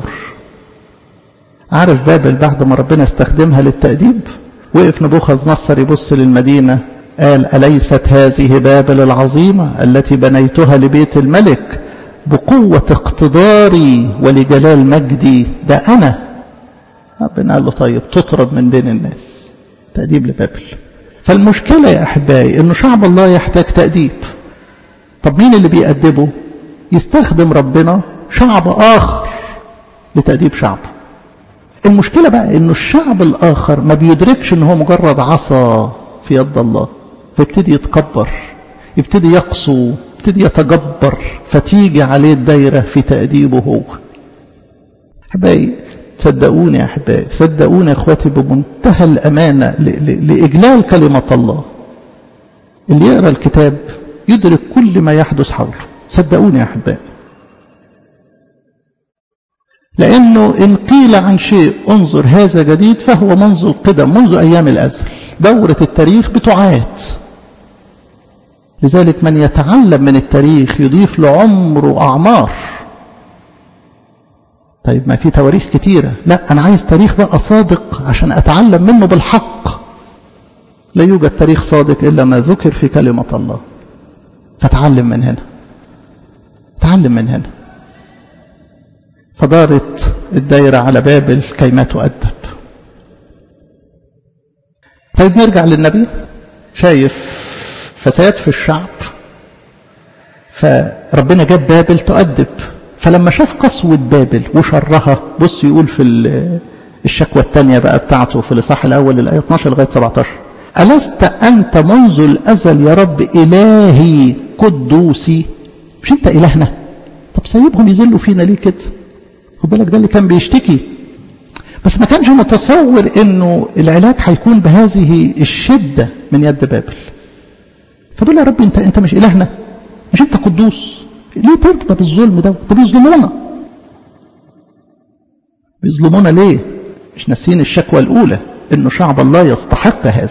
عارف بابل بعد ما ربنا استخدمها للتأديب وقف نبوخذ نصر يبص للمدينة قال أليست هذه بابل العظيمة التي بنيتها لبيت الملك بقوة اقتداري ولجلال مجدي ده أنا ربنا قال له طيب تطرد من بين الناس تأديب لبابل فالمشكلة يا أحبائي أنه شعب الله يحتاج تأديب طب مين اللي بيأدبه يستخدم ربنا شعب آخر لتأديب شعبه المشكلة بقى أنه الشعب الآخر ما بيدركش أنه هو مجرد عصا في يد الله فيبتدي يتكبر يبتدي يقسو يبتدي يتجبر فتيجي عليه الدايرة في تأديبه هو أحبائي صدقوني يا أحبائي صدقوني يا إخواتي بمنتهى الأمانة لإجلال كلمة الله اللي يقرأ الكتاب يدرك كل ما يحدث حوله صدقوني يا أحبائي لأنه إن قيل عن شيء انظر هذا جديد فهو منذ القدم منذ أيام الأزل دورة التاريخ بتعاد لذلك من يتعلم من التاريخ يضيف لعمره أعمار طيب ما في تواريخ كتيرة لا أنا عايز تاريخ بقى صادق عشان أتعلم منه بالحق لا يوجد تاريخ صادق إلا ما ذكر في كلمة الله فتعلم من هنا تعلم من هنا فدارت الدايرة على بابل كيما تؤدب طيب نرجع للنبي شايف فساد في الشعب فربنا جاب بابل تؤدب فلما شاف قسوة بابل وشرها بص يقول في الشكوى الثانية بقى بتاعته في الإصحاح الأول الآية 12 لغاية 17 ألست أنت منذ الأزل يا رب إلهي قدوسي مش أنت إلهنا طب سايبهم يذلوا فينا ليه كده خد بالك ده اللي كان بيشتكي بس ما كانش متصور انه العلاج هيكون بهذه الشدة من يد بابل فبقول يا رب انت انت مش الهنا مش انت قدوس ليه ترضى بالظلم ده طب يظلمونا بيظلمونا ليه مش ناسين الشكوى الاولى انه شعب الله يستحق هذا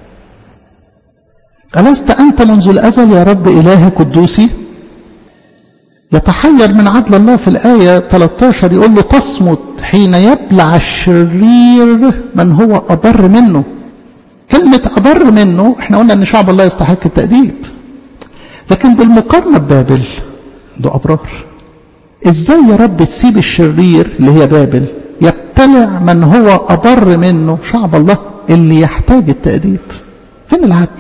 ألست أنت منذ الأزل يا رب إله قدوسي يتحير من عدل الله في الآية 13 يقول له تصمت حين يبلع الشرير من هو أبر منه كلمة أبر منه احنا قلنا أن شعب الله يستحق التأديب لكن بالمقارنة ببابل ده أبرار ازاي يا رب تسيب الشرير اللي هي بابل يبتلع من هو أبر منه شعب الله اللي يحتاج التأديب فين العدل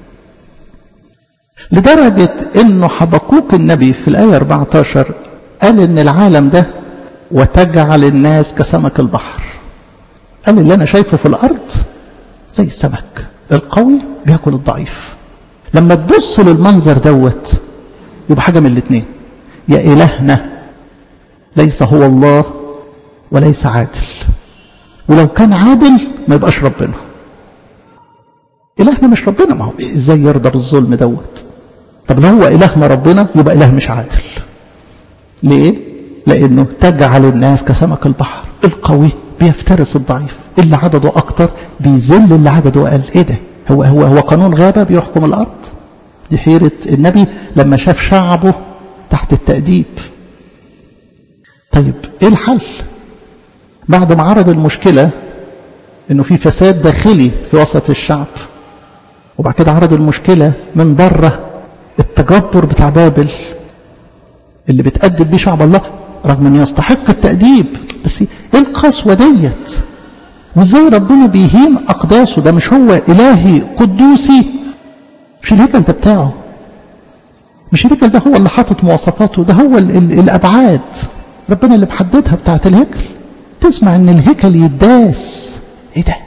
لدرجة انه حبقوك النبي في الآية 14 قال ان العالم ده وتجعل الناس كسمك البحر قال اللي انا شايفه في الارض زي السمك القوي بياكل الضعيف لما تبص للمنظر دوت يبقى حاجة من الاثنين يا إلهنا ليس هو الله وليس عادل ولو كان عادل ما يبقاش ربنا إلهنا مش ربنا ما هو إزاي يرضى بالظلم دوت طب لو هو إلهنا ربنا يبقى إله مش عادل ليه؟ لأنه تجعل الناس كسمك البحر القوي بيفترس الضعيف اللي عدده أكتر بيذل اللي عدده أقل إيه ده؟ هو هو هو قانون غابة بيحكم الأرض دي حيرة النبي لما شاف شعبه تحت التأديب طيب إيه الحل؟ بعد ما عرض المشكلة إنه في فساد داخلي في وسط الشعب وبعد كده عرض المشكلة من بره التجبر بتاع بابل اللي بتأدب بيه شعب الله رغم انه يستحق التأديب بس ايه القسوة ديت وازاي ربنا بيهين اقداسه ده مش هو الهي قدوسي مش الهيكل ده بتاعه مش الهيكل ده هو اللي حاطط مواصفاته ده هو ال ال الابعاد ربنا اللي محددها بتاعت الهيكل تسمع ان الهيكل يداس ايه ده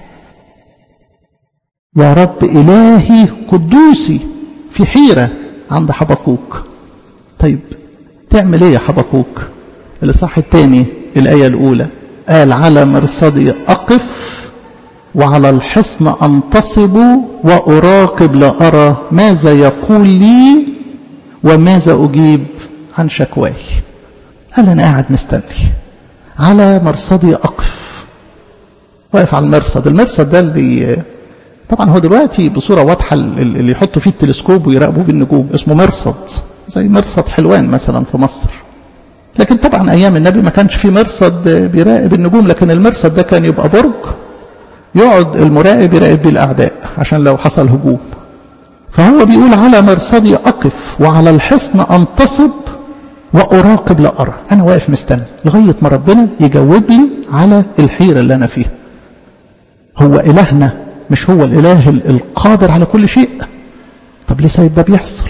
يا رب الهي قدوسي في حيره عند حبقوك طيب تعمل ايه يا حبقوك الاصحاح الثاني الايه الاولى قال على مرصدي اقف وعلى الحصن انتصب واراقب لا ارى ماذا يقول لي وماذا اجيب عن شكواي قال انا قاعد مستني على مرصدي اقف واقف على المرصد المرصد ده اللي طبعا هو دلوقتي بصوره واضحه اللي يحطوا فيه التلسكوب ويراقبوا فيه النجوم اسمه مرصد زي مرصد حلوان مثلا في مصر لكن طبعا ايام النبي ما كانش في مرصد بيراقب النجوم لكن المرصد ده كان يبقى برج يقعد المراقب يراقب بيه الاعداء عشان لو حصل هجوم فهو بيقول على مرصدي اقف وعلى الحصن انتصب واراقب لا ارى انا واقف مستني لغايه ما ربنا يجاوب لي على الحيره اللي انا فيها هو الهنا مش هو الإله القادر على كل شيء طب ليه سايب ده بيحصل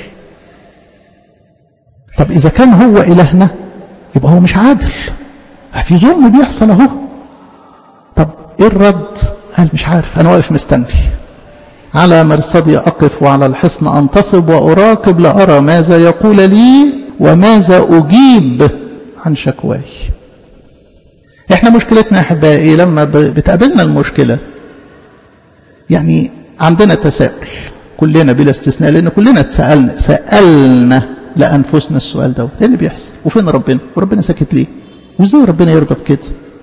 طب إذا كان هو إلهنا يبقى هو مش عادل في ظلم بيحصل أهو طب إيه الرد قال مش عارف أنا واقف مستني على مرصدي أقف وعلى الحصن أنتصب وأراقب لأرى ماذا يقول لي وماذا أجيب عن شكواي احنا مشكلتنا يا احبائي لما بتقابلنا المشكله يعني عندنا تساؤل كلنا بلا استثناء لان كلنا اتسالنا سالنا لانفسنا السؤال ده ايه اللي بيحصل وفين ربنا وربنا ساكت ليه وازاي ربنا يرضى بكده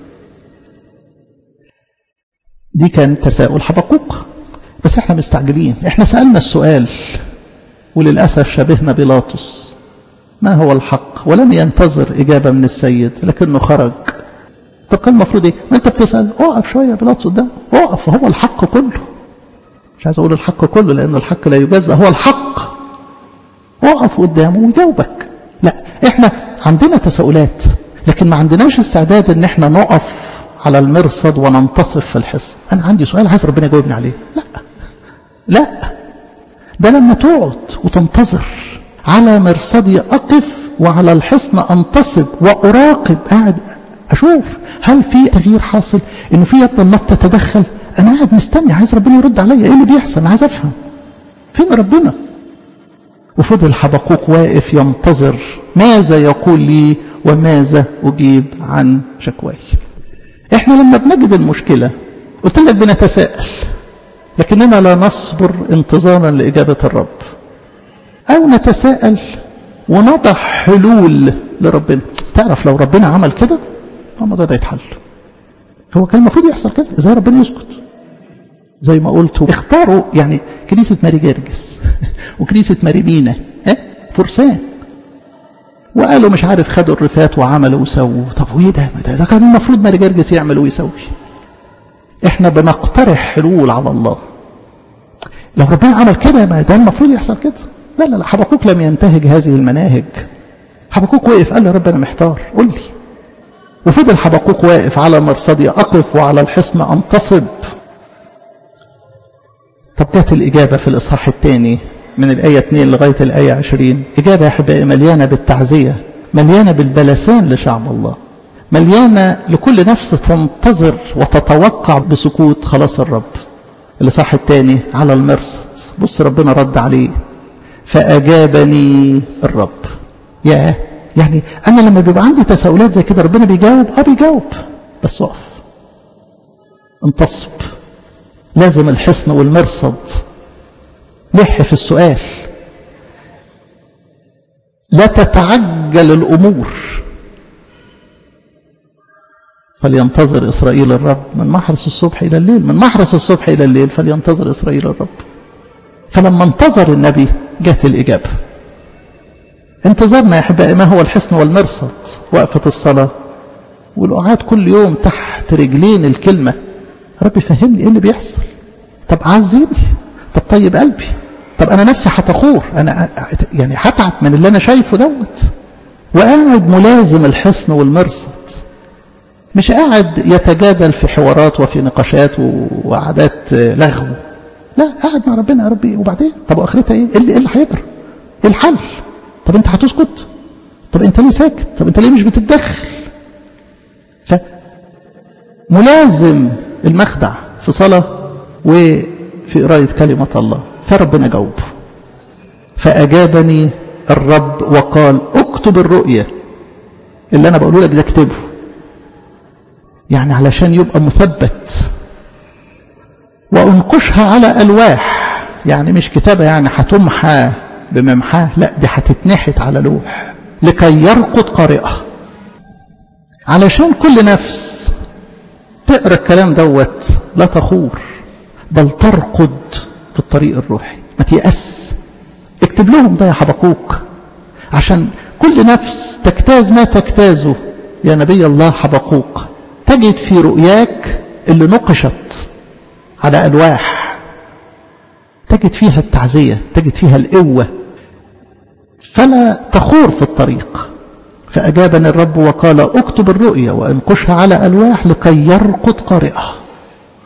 دي كان تساؤل حبقوق بس احنا مستعجلين احنا سالنا السؤال وللاسف شبهنا بيلاطس ما هو الحق ولم ينتظر اجابه من السيد لكنه خرج طب كان المفروض ايه ما انت بتسال اقف شويه بيلاطس قدام اقف هو الحق كله مش عايز اقول الحق كله لان الحق لا يجزى هو الحق اقف قدامه ويجاوبك لا احنا عندنا تساؤلات لكن ما عندناش استعداد ان احنا نقف على المرصد وننتصف في الحصن انا عندي سؤال عايز ربنا يجاوبني عليه لا لا ده لما تقعد وتنتظر على مرصدي اقف وعلى الحصن انتصب واراقب قاعد اشوف هل في تغيير حاصل انه في يد الله تتدخل انا قاعد مستني عايز ربنا يرد عليا ايه اللي بيحصل انا عايز افهم فين ربنا وفضل حبقوق واقف ينتظر ماذا يقول لي وماذا اجيب عن شكواي احنا لما بنجد المشكله قلت لك بنتساءل لكننا لا نصبر انتظارا لاجابه الرب او نتساءل ونضع حلول لربنا تعرف لو ربنا عمل كده الموضوع ده يتحل هو كان المفروض يحصل كذا ازاي ربنا يسكت زي ما قلت اختاروا يعني كنيسة ماري جرجس وكنيسة ماري مينا اه؟ فرسان وقالوا مش عارف خدوا الرفات وعملوا وسووا طب وايه ده ده كان المفروض ماري جرجس يعمل ويسوي احنا بنقترح حلول على الله لو ربنا عمل كده ما ده المفروض يحصل كده لا لا لا حبقوك لم ينتهج هذه المناهج حبقوك وقف قال له رب انا محتار قول لي وفضل حبقوك واقف على مرصدي أقف وعلى الحصن أنتصب طب جت الإجابة في الإصحاح الثاني من الآية 2 لغاية الآية 20 إجابة يا أحبائي مليانة بالتعزية مليانة بالبلسان لشعب الله مليانة لكل نفس تنتظر وتتوقع بسكوت خلاص الرب الإصحاح الثاني على المرصد بص ربنا رد عليه فأجابني الرب ياه يعني أنا لما بيبقى عندي تساؤلات زي كده ربنا بيجاوب أه بيجاوب بس أقف انتصب لازم الحصن والمرصد لح في السؤال لا تتعجل الأمور فلينتظر إسرائيل الرب من محرس الصبح إلى الليل من محرس الصبح إلى الليل فلينتظر إسرائيل الرب فلما انتظر النبي جات الإجابة انتظرنا يا أحبائي ما هو الحصن والمرصد وقفة الصلاة والقعاد كل يوم تحت رجلين الكلمة ربي فهمني ايه اللي بيحصل طب عزيني طب طيب قلبي طب انا نفسي هتخور انا يعني هتعب من اللي انا شايفه دوت وقاعد ملازم الحصن والمرصد مش قاعد يتجادل في حوارات وفي نقاشات وقعدات لغو لا قاعد مع ربنا يا ربي وبعدين طب اخرتها ايه ايه اللي, إيه اللي هيجرى ايه الحل طب انت هتسكت طب انت ليه ساكت طب انت ليه مش بتتدخل فملازم المخدع في صلاة وفي قراية كلمة الله فربنا جاوب فأجابني الرب وقال اكتب الرؤية اللي أنا بقوله لك ده اكتبه يعني علشان يبقى مثبت وانقشها على ألواح يعني مش كتابة يعني هتمحى بممحاه لا دي هتتنحت على لوح لكي يرقد قارئها علشان كل نفس تقرا الكلام دوت لا تخور بل ترقد في الطريق الروحي ما تيأس اكتب لهم ده يا حبقوك عشان كل نفس تجتاز ما تجتازه يا نبي الله حبقوك تجد في رؤياك اللي نقشت على ألواح تجد فيها التعزية تجد فيها القوة فلا تخور في الطريق فأجابني الرب وقال اكتب الرؤيا وانقشها على ألواح لكي يرقد قارئها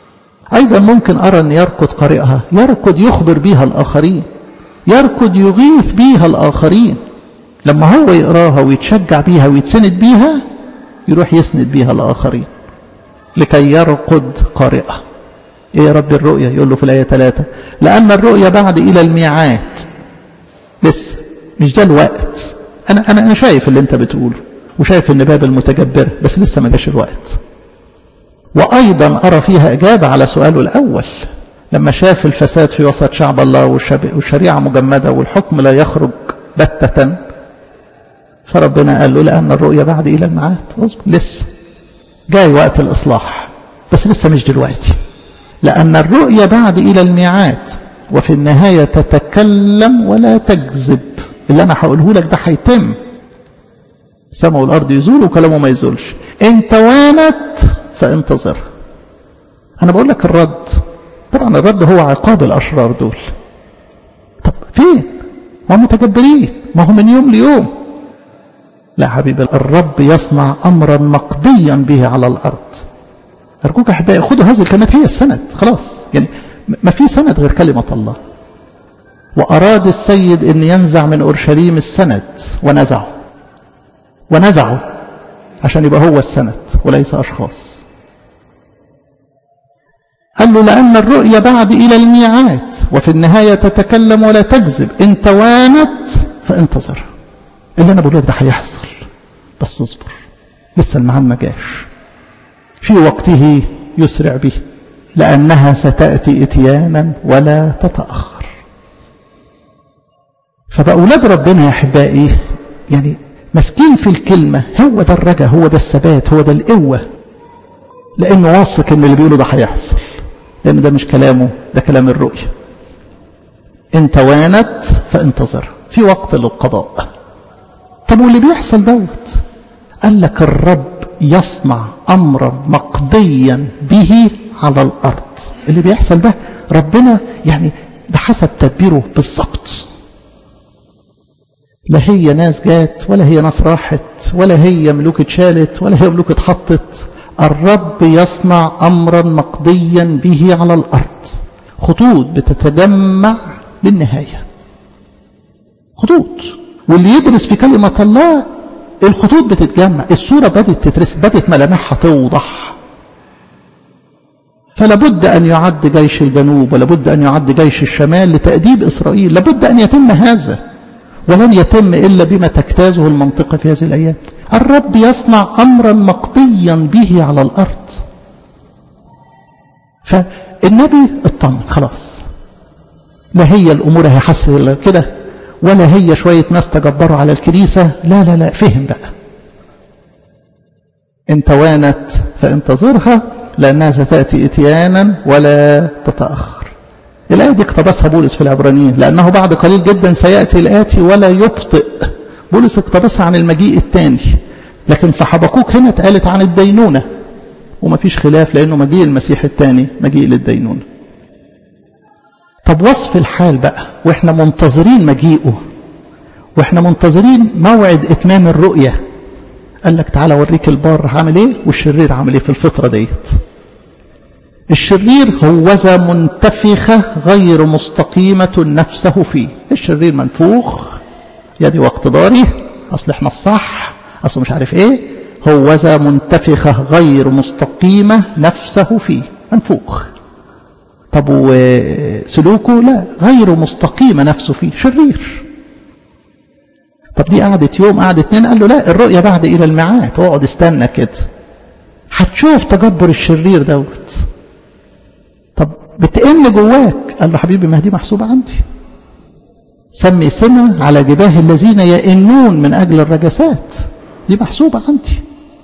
أيضا ممكن أرى أن يركض قارئها يركض يخبر بها الآخرين يركض يغيث بها الآخرين لما هو يقراها ويتشجع بيها ويتسند بيها يروح يسند بيها الآخرين لكي يرقد قارئة ايه يا رب الرؤية يقول له في الآية 3 لأن الرؤية بعد إلى الميعاد لسه مش ده الوقت أنا, أنا, أنا شايف اللي أنت بتقوله وشايف ان باب المتجبر بس لسه ما جاش الوقت وأيضا أرى فيها إجابة على سؤاله الأول لما شاف الفساد في وسط شعب الله والشريعة مجمدة والحكم لا يخرج بتة فربنا قال له لأن الرؤية بعد إلى الميعاد اصبر لسه جاي وقت الإصلاح بس لسه مش دلوقتي لأن الرؤية بعد إلى الميعاد وفي النهاية تتكلم ولا تكذب اللي أنا هقوله لك ده هيتم السماء والأرض يزول وكلامه ما يزولش إن توانت فانتظر أنا بقول لك الرد طبعا الرد هو عقاب الأشرار دول طب فين ما متجبرين ما هو من يوم ليوم لا حبيبي الرب يصنع أمرا مقضيا به على الأرض أرجوك أحبائي خدوا هذه الكلمات هي السند خلاص يعني ما في سند غير كلمة الله وأراد السيد أن ينزع من أورشليم السند ونزعه ونزعه عشان يبقى هو السند وليس أشخاص قال له لأن الرؤية بعد إلى الميعاد وفي النهاية تتكلم ولا تكذب إن توانت فانتظر اللي أنا بقول لك ده هيحصل بس اصبر لسه الميعاد ما جاش في وقته يسرع به لأنها ستأتي إتيانا ولا تتأخر فبأولاد ربنا يا أحبائي يعني مسكين في الكلمة هو ده الرجا هو ده الثبات هو ده القوة لأنه واثق إن اللي بيقوله ده هيحصل لأن ده مش كلامه ده كلام الرؤية إن توانت فانتظر في وقت للقضاء طب واللي بيحصل دوت قال لك الرب يصنع أمرا مقضيا به على الأرض اللي بيحصل ده ربنا يعني بحسب تدبيره بالظبط لا هي ناس جات ولا هي ناس راحت ولا هي ملوك اتشالت ولا هي ملوك اتحطت الرب يصنع أمرا مقضيا به على الأرض خطوط بتتجمع للنهاية خطوط واللي يدرس في كلمة الله الخطوط بتتجمع الصورة بدأت تترسم بدأت ملامحها توضح فلابد أن يعد جيش الجنوب ولابد أن يعد جيش الشمال لتأديب إسرائيل لابد أن يتم هذا ولن يتم إلا بما تجتازه المنطقة في هذه الأيام الرب يصنع أمرا مقضيا به على الأرض فالنبي اطمن خلاص لا هي الأمور هي حس كده ولا هي شوية ناس تجبروا على الكنيسة لا لا لا فهم بقى إن توانت فانتظرها لأنها ستأتي إتيانا ولا تتأخر الآية دي اقتبسها بولس في العبرانيين لأنه بعد قليل جدا سيأتي الآتي ولا يبطئ بولس اقتبسها عن المجيء الثاني لكن في حبقوك هنا اتقالت عن الدينونة وما فيش خلاف لأنه مجيء المسيح الثاني مجيء للدينونة طب وصف الحال بقى واحنا منتظرين مجيئه واحنا منتظرين موعد اتمام الرؤية قال لك تعالى اوريك البار عامل ايه والشرير عامل ايه في الفترة ديت الشرير هوذا منتفخة غير مستقيمة نفسه فيه الشرير منفوخ يدي واقتداري اصل احنا الصح اصل مش عارف ايه هوذا منتفخة غير مستقيمة نفسه فيه منفوخ طب وسلوكه لا غير مستقيمة نفسه فيه شرير طب دي قعدت يوم قعدت اتنين قال له لا الرؤية بعد إلى الميعاد اقعد استنى كده هتشوف تجبر الشرير دوت طب بتئن جواك قال له حبيبي ما دي محسوبة عندي سمي سمة على جباه الذين يئنون من أجل الرجسات دي محسوبة عندي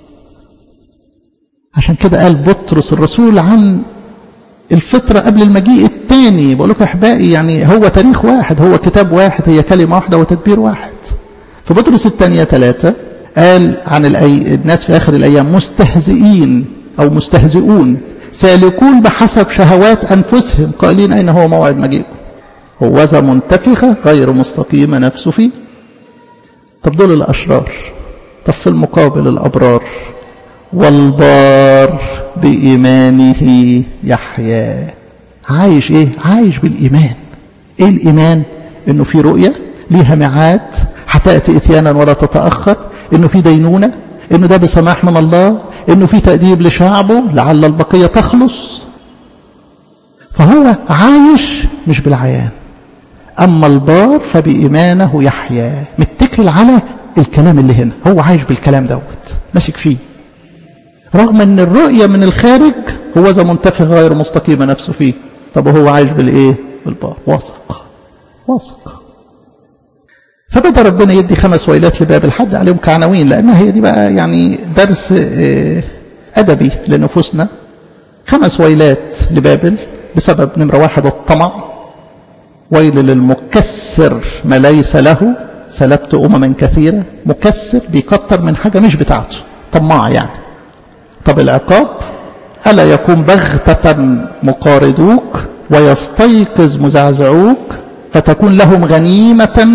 عشان كده قال بطرس الرسول عن الفترة قبل المجيء الثاني بقول لكم أحبائي يعني هو تاريخ واحد هو كتاب واحد هي كلمة واحدة وتدبير واحد في بطرس الثانية ثلاثة قال عن الأي... الناس في آخر الأيام مستهزئين أو مستهزئون سالكون بحسب شهوات أنفسهم قائلين أين هو موعد مجيئه هوذا منتفخة غير مستقيمة نفسه فيه طب دول الأشرار طب في المقابل الأبرار والبار بإيمانه يحيا عايش ايه عايش بالإيمان ايه الإيمان انه في رؤية ليها ميعاد هتأتي اتيانا ولا تتأخر انه في دينونة انه ده بسماح من الله انه في تأديب لشعبه لعل البقية تخلص فهو عايش مش بالعيان أما البار فبإيمانه يحيا متكل على الكلام اللي هنا هو عايش بالكلام دوت ماسك فيه رغم ان الرؤية من الخارج هو ذا منتفخ غير مستقيمة نفسه فيه طب هو عايش بالايه بالبار واثق واثق فبدأ ربنا يدي خمس ويلات لبابل حد عليهم كعناوين لأنها هي دي بقى يعني درس أدبي لنفوسنا خمس ويلات لبابل بسبب نمرة واحد الطمع ويل للمكسر ما ليس له سلبت أمما كثيرة مكسر بيكتر من حاجة مش بتاعته طماع يعني طب العقاب ألا يكون بغتة مقاردوك ويستيقظ مزعزعوك فتكون لهم غنيمة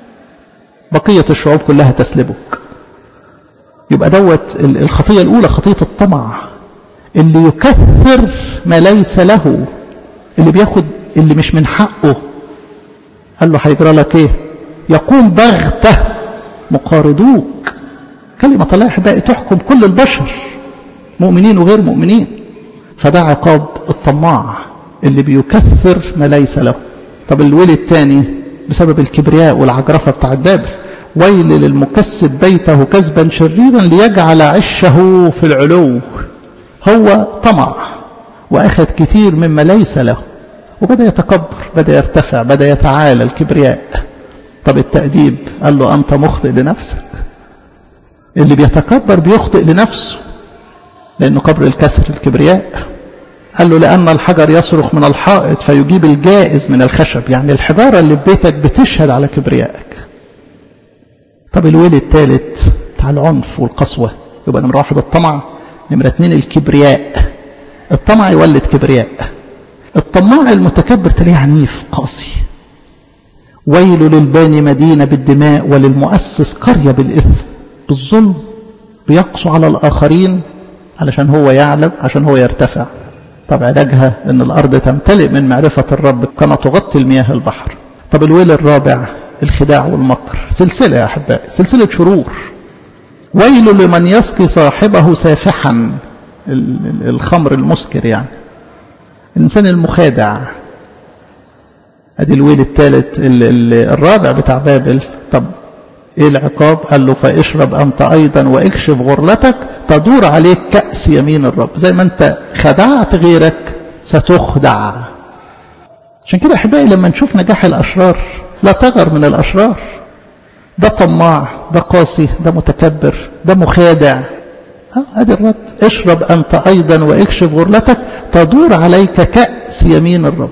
بقية الشعوب كلها تسلبك يبقى دوت الخطية الأولى خطية الطمع اللي يكثر ما ليس له اللي بياخد اللي مش من حقه قال له هيجرى لك ايه يقوم بغتة مقاردوك كلمة الله بقى تحكم كل البشر مؤمنين وغير مؤمنين فده عقاب الطماع اللي بيكثر ما ليس له طب الويل الثاني بسبب الكبرياء والعجرفة بتاعت بابل ويل للمكسب بيته كسبا شريرا ليجعل عشه في العلو هو طمع وأخذ كتير مما ليس له وبدأ يتكبر بدأ يرتفع بدأ يتعالى الكبرياء طب التأديب قال له أنت مخطئ لنفسك اللي بيتكبر بيخطئ لنفسه لأنه قبر الكسر الكبرياء قال له لأن الحجر يصرخ من الحائط فيجيب الجائز من الخشب يعني الحجارة اللي في بيتك بتشهد على كبريائك طب الويل الثالث بتاع العنف والقسوة يبقى نمرة واحد الطمع نمرة اتنين الكبرياء الطمع يولد كبرياء الطماع المتكبر تلاقيه عنيف قاسي ويل للباني مدينة بالدماء وللمؤسس قرية بالإثم بالظلم بيقسو على الآخرين علشان هو يعلم عشان هو يرتفع طب علاجها ان الارض تمتلئ من معرفة الرب كما تغطي المياه البحر طب الويل الرابع الخداع والمكر سلسلة يا احبائي سلسلة شرور ويل لمن يسقي صاحبه سافحا الخمر المسكر يعني الانسان المخادع ادي الويل الثالث الرابع بتاع بابل طب ايه العقاب قال له فاشرب انت ايضا واكشف غرلتك تدور عليك كأس يمين الرب زي ما انت خدعت غيرك ستخدع عشان كده احبائي لما نشوف نجاح الاشرار لا تغر من الاشرار ده طماع ده قاسي ده متكبر ده مخادع ادي الرد اشرب انت ايضا واكشف غرلتك تدور عليك كأس يمين الرب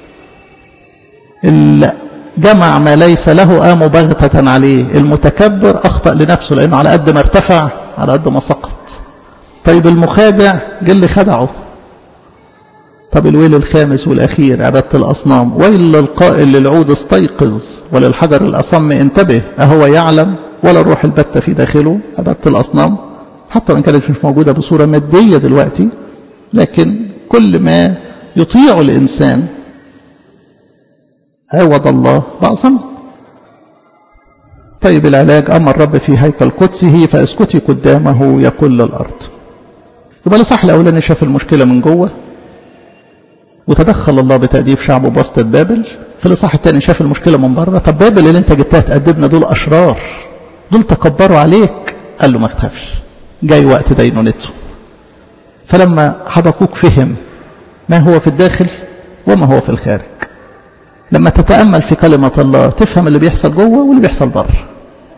جمع ما ليس له قام بغتة عليه المتكبر أخطأ لنفسه لأنه على قد ما ارتفع على قد ما سقط طيب المخادع جل خدعه طب الويل الخامس والأخير عبادة الأصنام ويل للقائل للعود استيقظ وللحجر الأصم انتبه أهو يعلم ولا روح البتة في داخله عبادة الأصنام حتى وإن كانت مش موجودة بصورة مادية دلوقتي لكن كل ما يطيع الإنسان عوض الله بعظم طيب العلاج أما الرب في هيكل قدسه فاسكتي قدامه يكل الأرض يبقى الإصحاح الأولاني شاف المشكلة من جوه وتدخل الله بتأديب شعبه بواسطة بابل في الإصحاح الثاني شاف المشكلة من بره طب بابل اللي أنت جبتها تأدبنا دول أشرار دول تكبروا عليك قال له ما تخافش جاي وقت دينونته فلما حبكوك فهم ما هو في الداخل وما هو في الخارج لما تتأمل في كلمة الله تفهم اللي بيحصل جوه واللي بيحصل بره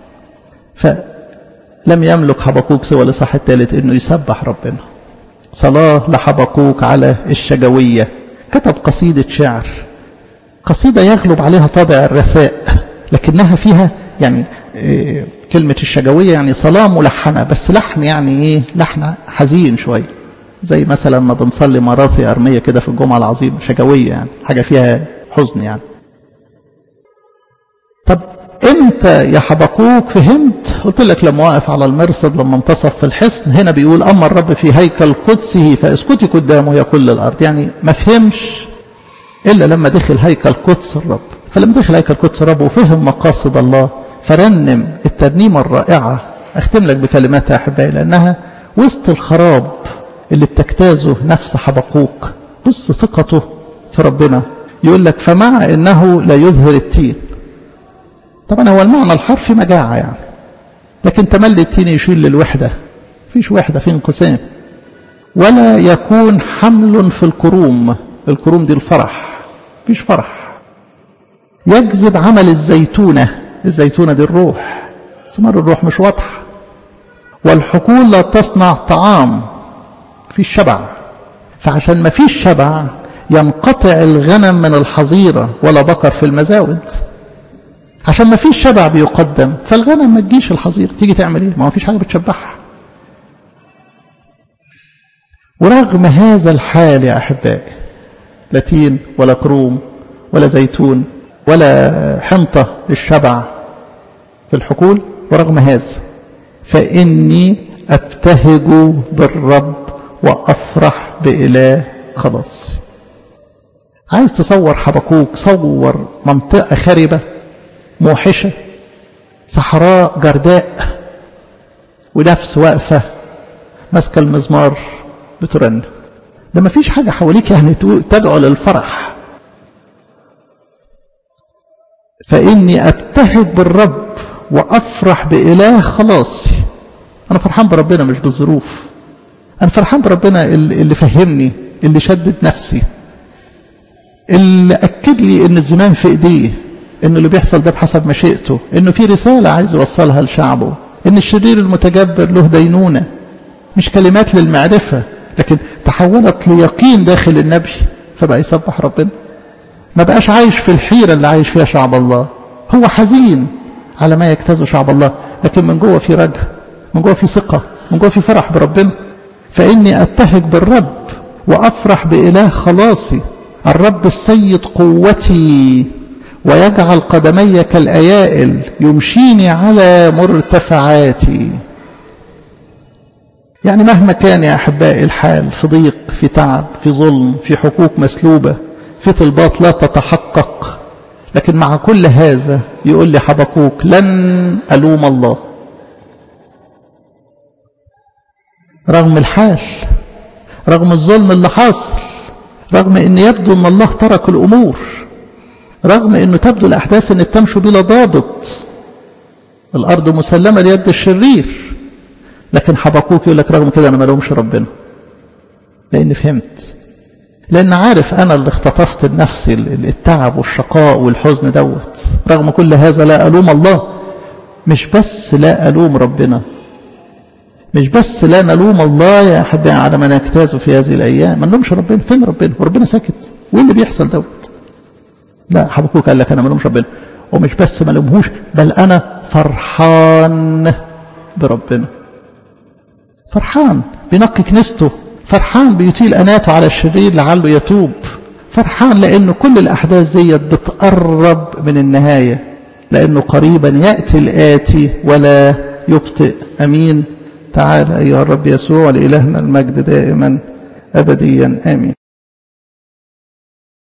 فلم يملك حبقوك سوى الإصحاح الثالث إنه يسبح ربنا صلاة لحبقوك على الشجوية كتب قصيدة شعر قصيدة يغلب عليها طابع الرثاء لكنها فيها يعني إيه كلمة الشجوية يعني صلاة ملحنة بس لحن يعني إيه لحن حزين شوية زي مثلا ما بنصلي مراثي أرمية كده في الجمعة العظيمة شجوية يعني حاجة فيها حزن يعني طب امتى يا حبقوك فهمت قلت لك لما واقف على المرصد لما انتصف في الحصن هنا بيقول اما الرب في هيكل قدسه فاسكتي قدامه يا كل الارض يعني ما فهمش الا لما دخل هيكل قدس الرب فلما دخل هيكل قدس الرب وفهم مقاصد الله فرنم الترنيمه الرائعه اختم لك بكلماتها يا احبائي لانها وسط الخراب اللي بتجتازه نفس حبقوك بص ثقته في ربنا يقول لك فمع انه لا يظهر التين طبعا هو المعنى الحرفي مجاعة يعني لكن تملي التين يشير للوحدة فيش وحدة في انقسام ولا يكون حمل في الكروم الكروم دي الفرح فيش فرح يجذب عمل الزيتونة الزيتونة دي الروح ثمار الروح مش واضحة والحقول لا تصنع طعام في شبع فعشان ما فيش شبع ينقطع الغنم من الحظيرة ولا بقر في المزاود عشان ما فيش شبع بيقدم فالغنم ما تجيش الحظيرة تيجي تعمل ايه ما فيش حاجة بتشبعها ورغم هذا الحال يا أحبائي لا تين ولا كروم ولا زيتون ولا حنطة للشبع في الحقول ورغم هذا فإني أبتهج بالرب وأفرح بإله خلاص عايز تصور حبقوك صور منطقة خربة موحشة صحراء جرداء ونفس واقفة ماسكة المزمار بترن ده ما فيش حاجة حواليك يعني تدعو للفرح فإني أبتهج بالرب وأفرح بإله خلاصي أنا فرحان بربنا مش بالظروف أنا فرحان بربنا اللي فهمني اللي شدد نفسي اللي أكد لي إن الزمان في إيديه إن اللي بيحصل ده بحسب مشيئته إنه في رسالة عايز يوصلها لشعبه إن الشرير المتجبر له دينونة مش كلمات للمعرفة لكن تحولت ليقين داخل النبي فبقى يسبح ربنا ما بقاش عايش في الحيرة اللي عايش فيها شعب الله هو حزين على ما يجتازه شعب الله لكن من جوه في رجع من جوه في ثقة من جوه في فرح بربنا فإني أبتهج بالرب وأفرح بإله خلاصي الرب السيد قوتي ويجعل قدمي كالأيائل يمشيني على مرتفعاتي يعني مهما كان يا أحبائي الحال في ضيق في تعب في ظلم في حقوق مسلوبة في طلبات لا تتحقق لكن مع كل هذا يقول لي حبقوك لن ألوم الله رغم الحال رغم الظلم اللي حاصل رغم ان يبدو ان الله ترك الامور رغم انه تبدو الاحداث ان بتمشي بلا ضابط الارض مسلمه ليد الشرير لكن حبقوك يقول لك رغم كده انا ما لومش ربنا لان فهمت لان عارف انا اللي اختطفت لنفسي التعب والشقاء والحزن دوت رغم كل هذا لا الوم الله مش بس لا الوم ربنا مش بس لا نلوم الله يا احبائي على ما نجتازه في هذه الايام ما نلومش ربنا فين ربنا وربنا ساكت وايه اللي بيحصل دوت لا حبكوك قال لك انا ما لومش ربنا ومش بس ما لومهوش بل انا فرحان بربنا فرحان بينقي كنيسته فرحان بيطيل اناته على الشرير لعله يتوب فرحان لانه كل الاحداث ديت بتقرب من النهايه لانه قريبا ياتي الاتي ولا يبطئ امين تعالى أيها الرب يسوع لإلهنا المجد دائما أبديا آمين